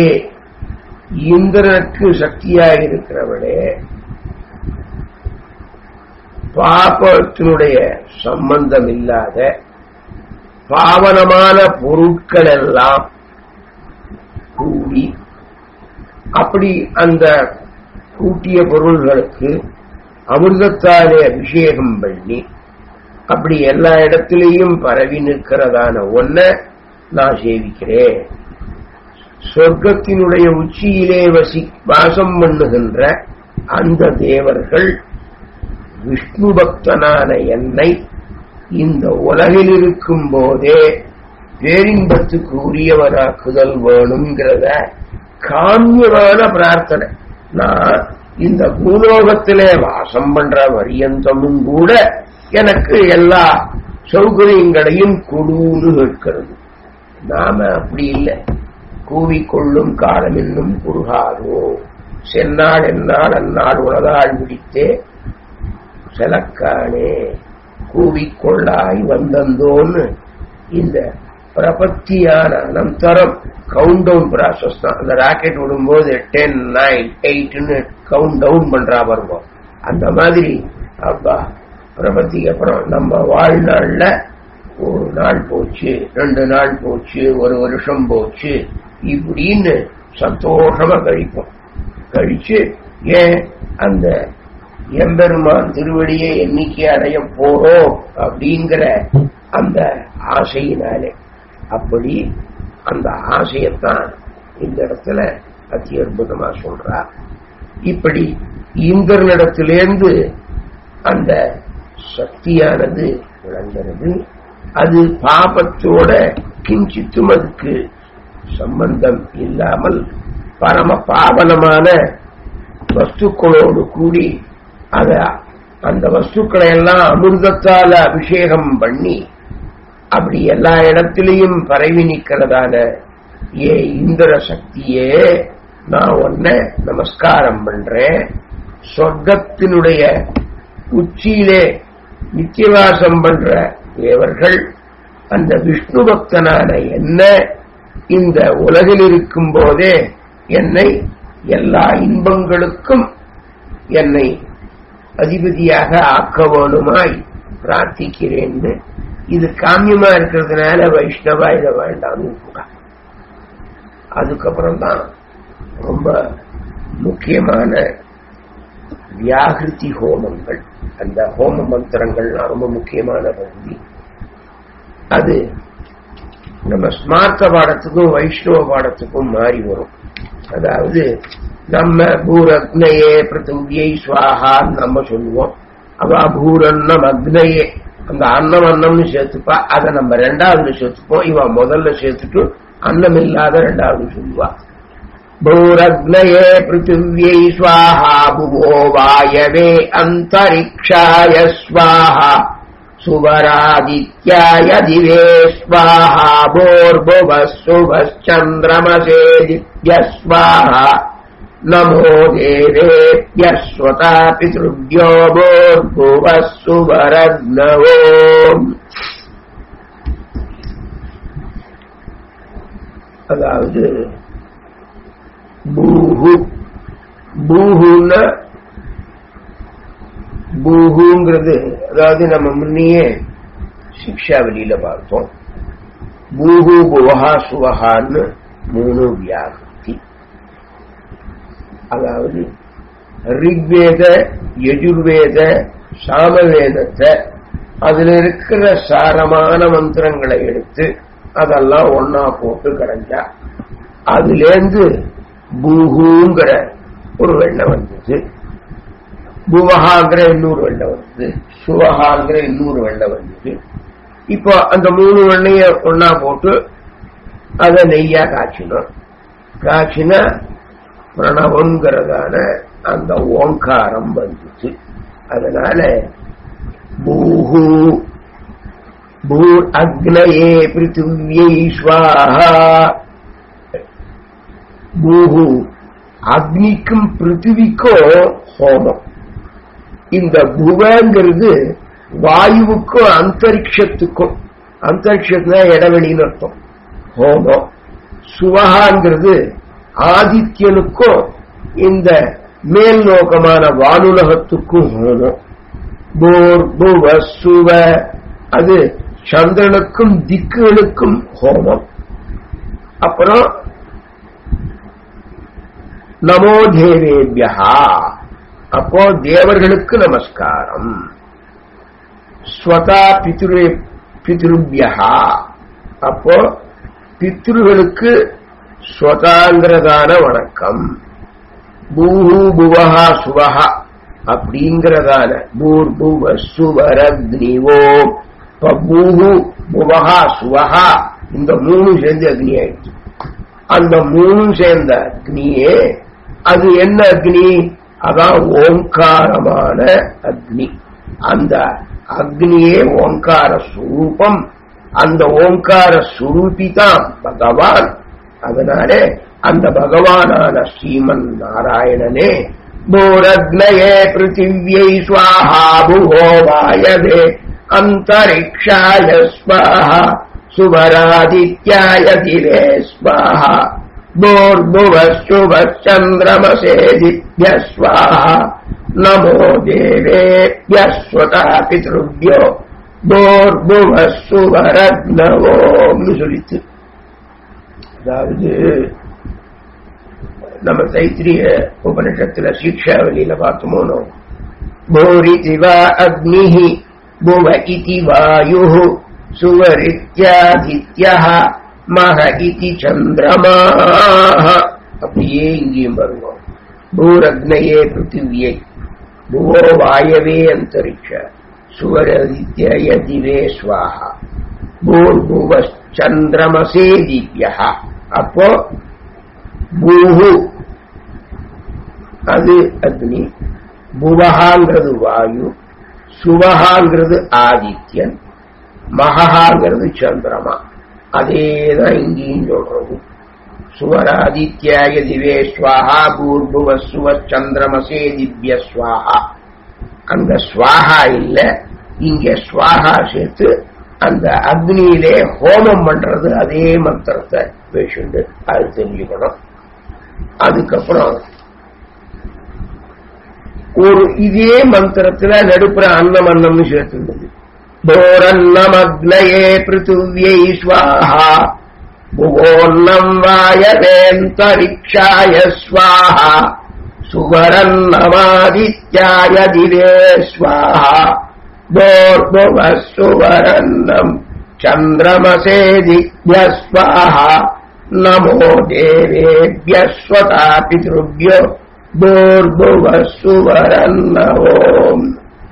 இந்திரனுக்கு சக்தியாக இருக்கிறவளே பாபத்தினுடைய சம்பந்தம் இல்லாத பாவனமான பொருட்கள் எல்லாம் கூடி அப்படி அந்த கூட்டிய பொருள்களுக்கு அமிர்தத்தாலே அபிஷேகம் பண்ணி அப்படி எல்லா இடத்திலையும் பரவி நிற்கிறதான ஒன்ன நான் சேவிக்கிறேன் சொர்க்கத்தினுடைய உச்சியிலே வசி வாசம் பண்ணுகின்ற அந்த தேவர்கள் விஷ்ணு பக்தனான என்னை இந்த உலகில் இருக்கும் போதே பேரின்பத்துக்கு உரியவராக்குதல் வேணுங்கிறத காமியமான பிரார்த்தனை நான் இந்த பூலோகத்திலே வாசம் பண்ற வரியந்தமும் கூட எனக்கு எல்லா சௌகரியங்களையும் கொடுன்னு கேட்கிறது நாம அப்படி இல்லை கூவிக்கொள்ளும் காலம் என்னும் குறுகாதோ சென்னாள் என்னால் அந்நாள் உலகாள் பிடித்தே செலக்கானே கூவிக்கொள்ளாய் வந்தந்தோன்னு இந்த பிரபத்தியான அனந்தரம் கவுண்ட் டவுன் ப்ராசஸ் தான் அந்த ராக்கெட் விடும்போது டென் நைன் எயிட்னு கவுண்ட் டவுன் பண்றா வருவோம் அந்த மாதிரி அப்பா பிரபத்திக்கு அப்புறம் நம்ம வாழ்நாள்ல ஒரு நாள் போச்சு ரெண்டு நாள் போச்சு ஒரு வருஷம் போச்சு இப்படின்னு சந்தோஷமா கழிப்போம் கழிச்சு ஏன் அந்த எம்பெருமான் திருவடியை எண்ணிக்கை அடைய போறோம் அப்படிங்கிற அந்த ஆசையினாலே அப்படி அந்த ஆசையத்தான் இந்த இடத்துல அத்தி அற்புதமா சொல்றார் இப்படி இந்திரனிடத்திலேருந்து அந்த சக்தியானது விளங்குறது அது பாபத்தோட கிஞ்சித்தும் அதுக்கு சம்பந்தம் இல்லாமல் பரம பாவனமான வஸ்துக்களோடு கூடி அத அந்த வஸ்துக்களை எல்லாம் அமிர்தத்தால அபிஷேகம் பண்ணி அப்படி எல்லா இடத்திலையும் பரவி நிற்கிறதான ஏ இந்திர சக்தியே நான் உன்ன நமஸ்காரம் பண்றேன் சொர்க்கத்தினுடைய உச்சியிலே நித்தியவாசம் பண்ற தேவர்கள் அந்த விஷ்ணு பக்தனான என்ன இந்த உலகில் இருக்கும் போதே என்னை எல்லா இன்பங்களுக்கும் என்னை அதிபதியாக ஆக்க வேணுமாய் பிரார்த்திக்கிறேன் இது காமியமா இருக்கிறதுனால வைஷ்ணவா இதை வேண்டாம்னு கூட அதுக்கப்புறம் தான் ரொம்ப முக்கியமான வியாகிருதி ஹோமங்கள் அந்த ஹோம மந்திரங்கள்லாம் ரொம்ப முக்கியமான பகுதி அது நம்ம ஸ்மார்த்த பாடத்துக்கும் வைஷ்ணவ பாடத்துக்கும் மாறி வரும் அதாவது நம்ம பூரக்னையே பிருத்திவியை சுவாகான்னு நம்ம சொல்லுவோம் அவ பூரன்னம் அக்னையே அந்த அன்னம் அன்னம்னு சேர்த்துப்பா அதை நம்ம ரெண்டாவது சேர்த்துப்போம் இவ முதல்ல சேர்த்துட்டு அன்னம் இல்லாத ரெண்டாவது சொல்லுவா भूरग्नये पृथिव्यै स्वाहा भुवो वायवे अन्तरिक्षाय स्वाहा सुवरादित्याय दिवे स्वाहा भोर्भुवः शुभश्चन्द्रमसे दिव्य स्वाहा नमो देवेभ्यः स्वता पितृभ्यो भोर्भुवः सुवरग्नवो அதாவது பூஹு பூஹுன்னா பூஹுங்கிறது அதாவது நம்ம முன்னையே சிக்ஷாவலியில பார்த்தோம் பூஹு புவஹா சுவஹான்னு மூணு வியாகிருதி அதாவது ரிக்வேத யஜுர்வேத சாமவேதத்தை அதுல இருக்கிற சாரமான மந்திரங்களை எடுத்து அதெல்லாம் ஒன்னா போட்டு கடைஞ்சா அதுலேருந்து பூஹூங்கிற ஒரு வெள்ளம் வந்தது புவஹாங்கிற இன்னொரு வெள்ளம் வந்தது சுவஹாங்கிற இன்னொரு வெள்ளம் வந்தது இப்போ அந்த மூணு வெண்ணைய ஒன்னா போட்டு அதை நெய்யா காய்ச்சினோம் காய்ச்சினா பிரணவங்கிறதான அந்த ஓங்காரம் வந்துச்சு அதனால பூஹு பூர் அக்னயே பிருத்திவியை ஸ்வாஹா பூஹு அக்னிக்கும் பிருத்திவிக்கும் ஹோமம் இந்த புவங்கிறது வாயுவுக்கும் அந்தரிக்ஷத்துக்கும் அந்தரிக்ஷத்துல இடைவெளின்னு அர்த்தம் ஹோமம் சுவகாங்கிறது ஆதித்யனுக்கும் இந்த மேல் நோக்கமான வானுலகத்துக்கும் ஹோமம் போர் புவ சுவ அது சந்திரனுக்கும் திக்குகளுக்கும் ஹோமம் அப்புறம் நமோ தேவேபியா அப்போ தேவர்களுக்கு நமஸ்காரம் ஸ்வதா பித்ரு பித்ருபியா அப்போ பித்ருகளுக்கு ஸ்வதாங்கிறதான வணக்கம் பூஹு புவஹா சுவஹா அப்படிங்கிறதான பூர் புவ சுவரக்னிவோ இப்ப பூஹு புவஹா சுவஹா இந்த மூணு சேர்ந்து அக்னி ஆயிடுச்சு அந்த மூணும் சேர்ந்த அக்னியே அது என்ன அக்னி அதான் ஓங்காரமான அக்னி அந்த அக்னியே ஓங்கார சுரூபம் அந்த ஓங்கார சுரூபி தான் பகவான் அதனால அந்த பகவானான ஸ்ரீமன் நாராயணனே போரக்னயே பிருத்திவியை ஸ்வாஹா புகோ வாயவே அந்தரிக்ஷாய ஸ்வாஹா சுவராதித்யாய திவே ஸ்வாஹா भोर्भुवश्चुभश्चन्द्रमसेदिभ्य स्वाहा नमो देवेभ्यस्वतः पितृभ्यो போர்புவ சுவரத்னவோம்னு சொல்லித்து அதாவது நம்ம தைத்திரிய உபனிஷத்துல சீக்ஷாவலியில பார்த்தோமோனோ போரிதிவா அக்னிஹி புவ இதி வாயு சுவரித்யாதித்யா மக இதி சந்திரமாக அப்படியே இங்கேயும் பாருங்க பூரக்னையே பிருத்திவியை புவோ வாயவே அந்தரிக்ஷ சுவரதித்ய திவே ஸ்வாஹா பூர்புவ சந்திரமசே திவ்யா அப்போ பூஹு அது அக்னி புவஹாங்கிறது வாயு சுவஹாங்கிறது ஆதித்யன் மகஹாங்கிறது சந்திரமா அதேதான் இங்கேயும் சொல்றது சுவராதித்யாய திவே ஸ்வாஹா பூர்புவ சுவ சந்திரமசே திவ்ய ஸ்வாஹா அந்த ஸ்வாஹா இல்ல இங்க ஸ்வாஹா சேர்த்து அந்த அக்னியிலே ஹோமம் பண்றது அதே மந்திரத்தை பேசிண்டு அது தெரிஞ்சுக்கணும் அதுக்கப்புறம் ஒரு இதே மந்திரத்துல நடுப்புற அன்னம் அன்னம்னு சேர்த்துள்ளது போரன்னமக்னயே பிருத்திவியை ஸ்வாஹா புவோன்னம் வாயவேந்தரிக்ஷாய ஸ்வாஹா சுவரன்னமாதித்யாய திவே ஸ்வாஹா போர்புவ சுவரன்னம் சந்திரமசே திவ்ய ஸ்வாஹா நமோ தேவேபிய ஸ்வதா பித்ருபியோ போர்புவ சுவரன்னவோம்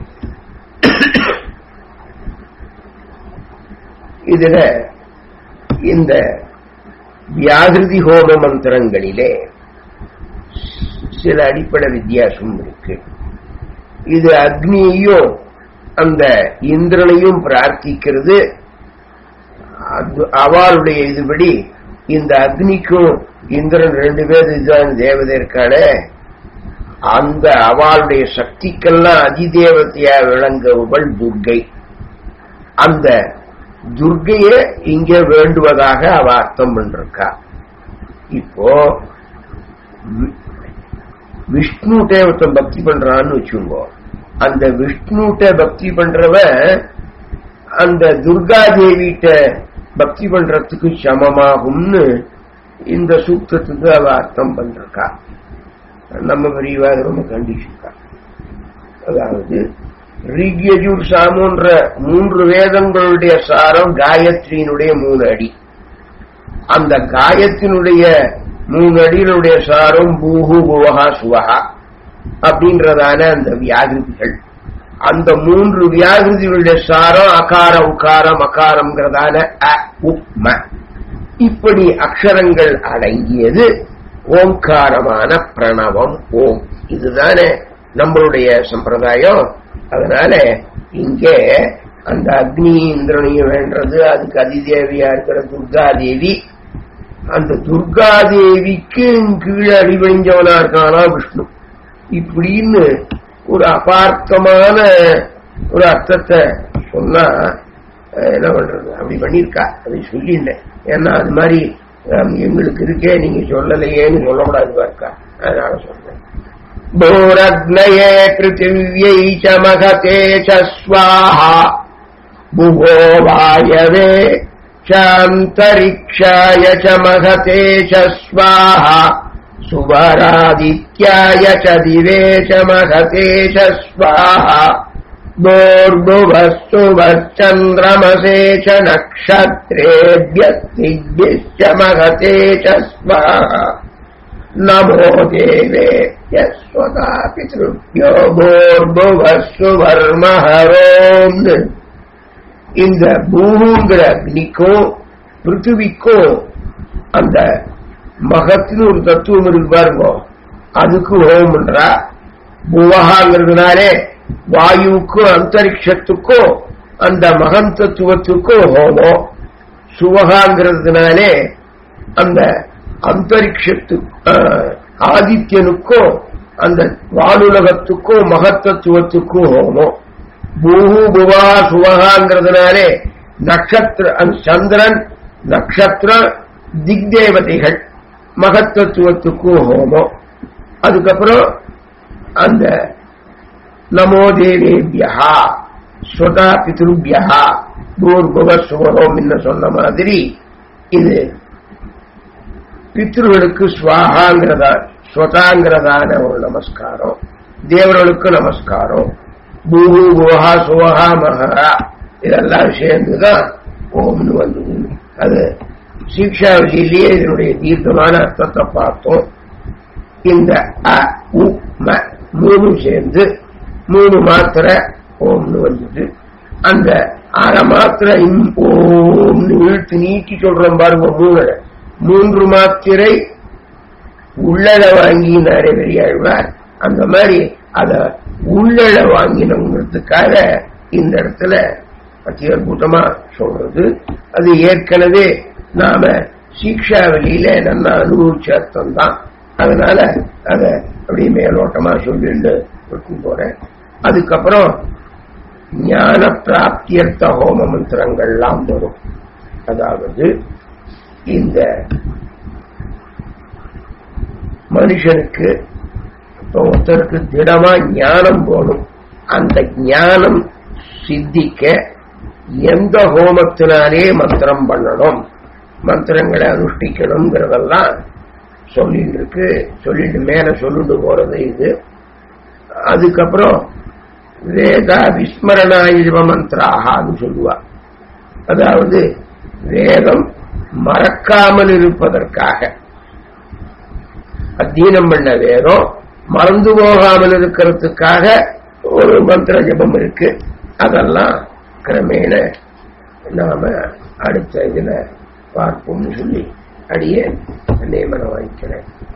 இதுல இந்த வியாகிருதி ஹோம மந்திரங்களிலே சில அடிப்படை வித்தியாசம் இருக்கு இது அக்னியையும் அந்த இந்திரனையும் பிரார்த்திக்கிறது அவளுடைய இதுபடி இந்த அக்னிக்கும் இந்திரன் ரெண்டு பேர் இதுதான் தேவதை இருக்காளே அந்த அவளுடைய சக்திக்கெல்லாம் அதிதேவதையா விளங்குவள் துர்கை அந்த துர்கைய இங்க வேண்டுவதாக அவ அர்த்தம் பண்ணிருக்கா இப்போ விஷ்ணுட்ட ஒருத்தன் பக்தி பண்றான்னு வச்சுக்கோ அந்த விஷ்ணுட்ட பக்தி பண்றவன் அந்த துர்கா தேவிட்ட பக்தி பண்றதுக்கு சமமாகும்னு இந்த சூக்தத்துக்கு அவ அர்த்தம் பண்றக்கா நம்ம பெரியவா ரொம்ப கண்டிச்சிருக்கா அதாவது ரிக்யஜூர் சாமுன்ற மூன்று வேதங்களுடைய சாரம் காயத்ரியினுடைய மூணு அடி அந்த காயத்தினுடைய மூணு அடியினுடைய சாரம் பூஹு புவஹா சுவஹா அப்படின்றதான அந்த வியாகிருதிகள் அந்த மூன்று வியாகிருதிகளுடைய சாரம் அகார உகாரம் அகாரம்ங்கிறதான அ உப்ம இப்படி அக்ஷரங்கள் அடங்கியது ஓங்காரமான பிரணவம் ஓம் இதுதானே நம்மளுடைய சம்பிரதாயம் அதனால இங்கே அந்த அக்னி இந்திரனையும் வேண்டது அதுக்கு அதிதேவியா இருக்கிற துர்கா தேவி அந்த துர்கா தேவிக்கு கீழே அடிவழிஞ்சவனா இருக்கானா விஷ்ணு இப்படின்னு ஒரு அபார்த்தமான ஒரு அர்த்தத்தை சொன்னா என்ன பண்றது அப்படி பண்ணிருக்கா அதை சொல்லிட்டேன் ஏன்னா அது மாதிரி எங்களுக்கு இருக்கே நீங்க சொல்லலையேன்னு சொல்லக்கூடாது இருக்கா அதனால சொல்றேன் भूरग्नये पृथिव्यै च महते च स्वाहा भुवो वायवे चान्तरिक्षाय च महते च स्वाहा सुवरादित्याय च दिवे च महते च स्वाहा दोर्भुवस्तुभश्चन्द्रमसे च नक्षत्रेभ्यस्तिभ्यश्च महते च स्वाहा नमो देवेभ्य स्वता पितृभ्यो भोर्भुवस्सुवर्महरोम् இந்த பூங்கிற அக்னிக்கும் பிருத்திவிக்கும் அந்த மகத்தின்னு ஒரு தத்துவம் இருக்கு பாருங்க அதுக்கு ஹோம் பண்றா புவகாங்கிறதுனாலே வாயுவுக்கும் அந்தரிக்ஷத்துக்கும் அந்த மகன் தத்துவத்துக்கும் ஹோமம் சுவகாங்கிறதுனாலே அந்த அந்தரிக்ஷத்து ஆதித்யனுக்கும் அந்த வானுலகத்துக்கும் மகத்தத்துவத்துக்கும் ஹோமம் பூஹு புவா சுவகாங்கிறதுனாலே நட்சத்திர சந்திரன் நட்சத்திர திக்தேவதைகள் மகத்தத்துவத்துக்கும் ஹோமம் அதுக்கப்புறம் அந்த நமோ தேவேபியா ஸ்வதா பித்ருபியா பூர்புவ சுவரோம் சொன்ன மாதிரி இது பித்ருகளுக்கு ஸ்வாகாங்கிறதா ஸ்வதாங்கிறதான ஒரு நமஸ்காரம் தேவர்களுக்கு நமஸ்காரம் பூஹு குஹா சுவஹா மகா இதெல்லாம் சேர்ந்துதான் ஓம்னு வந்தது அது சீக்ஷா விஷயிலேயே இதனுடைய தீர்க்கமான அர்த்தத்தை பார்த்தோம் இந்த அ உ ம மூணு சேர்ந்து மூணு மாத்திரை ஓம்னு வந்தது அந்த அரை மாத்திரை இம் ஓம்னு இழுத்து நீட்டி சொல்றோம் பாருங்க மூணு மூன்று மாத்திரை உள்ளத வாங்கினாரே பெரியாழ்வார் அந்த மாதிரி அத உள்ளழ வாங்கினோங்கிறதுக்காக இந்த இடத்துல அதி அற்புதமா சொல்றது அது ஏற்கனவே நாம சீக்ஷாவலியில நல்லா அனுபவிச்ச அர்த்தம் தான் அதனால அத அப்படியே மேலோட்டமா சொல்லிட்டு விட்டு போறேன் அதுக்கப்புறம் ஞான பிராப்தியர்த்த ஹோம மந்திரங்கள்லாம் வரும் அதாவது இந்த மனுஷனுக்கு ஒருத்தருக்கு திடமா ஞானம் போகணும் அந்த ஞானம் சித்திக்க எந்த ஹோமத்தினாலே மந்திரம் பண்ணணும் மந்திரங்களை அனுஷ்டிக்கணுங்கிறதெல்லாம் சொல்லிட்டு இருக்கு சொல்லிட்டு மேல சொல்லிட்டு போறது இது அதுக்கப்புறம் வேதா விஸ்மரணாயுஜ மந்திராகான்னு சொல்லுவா அதாவது வேதம் மறக்காமல் இருப்பதற்காக அத்தீனம் பண்ண வேதம் மறந்து போகாமல் இருக்கிறதுக்காக ஒரு மந்திர ஜபம் இருக்கு அதெல்லாம் கிரமேண நாம அடுத்த இதுல பார்ப்போம்னு சொல்லி அடியே நியமனம் வாங்கிக்கிறேன்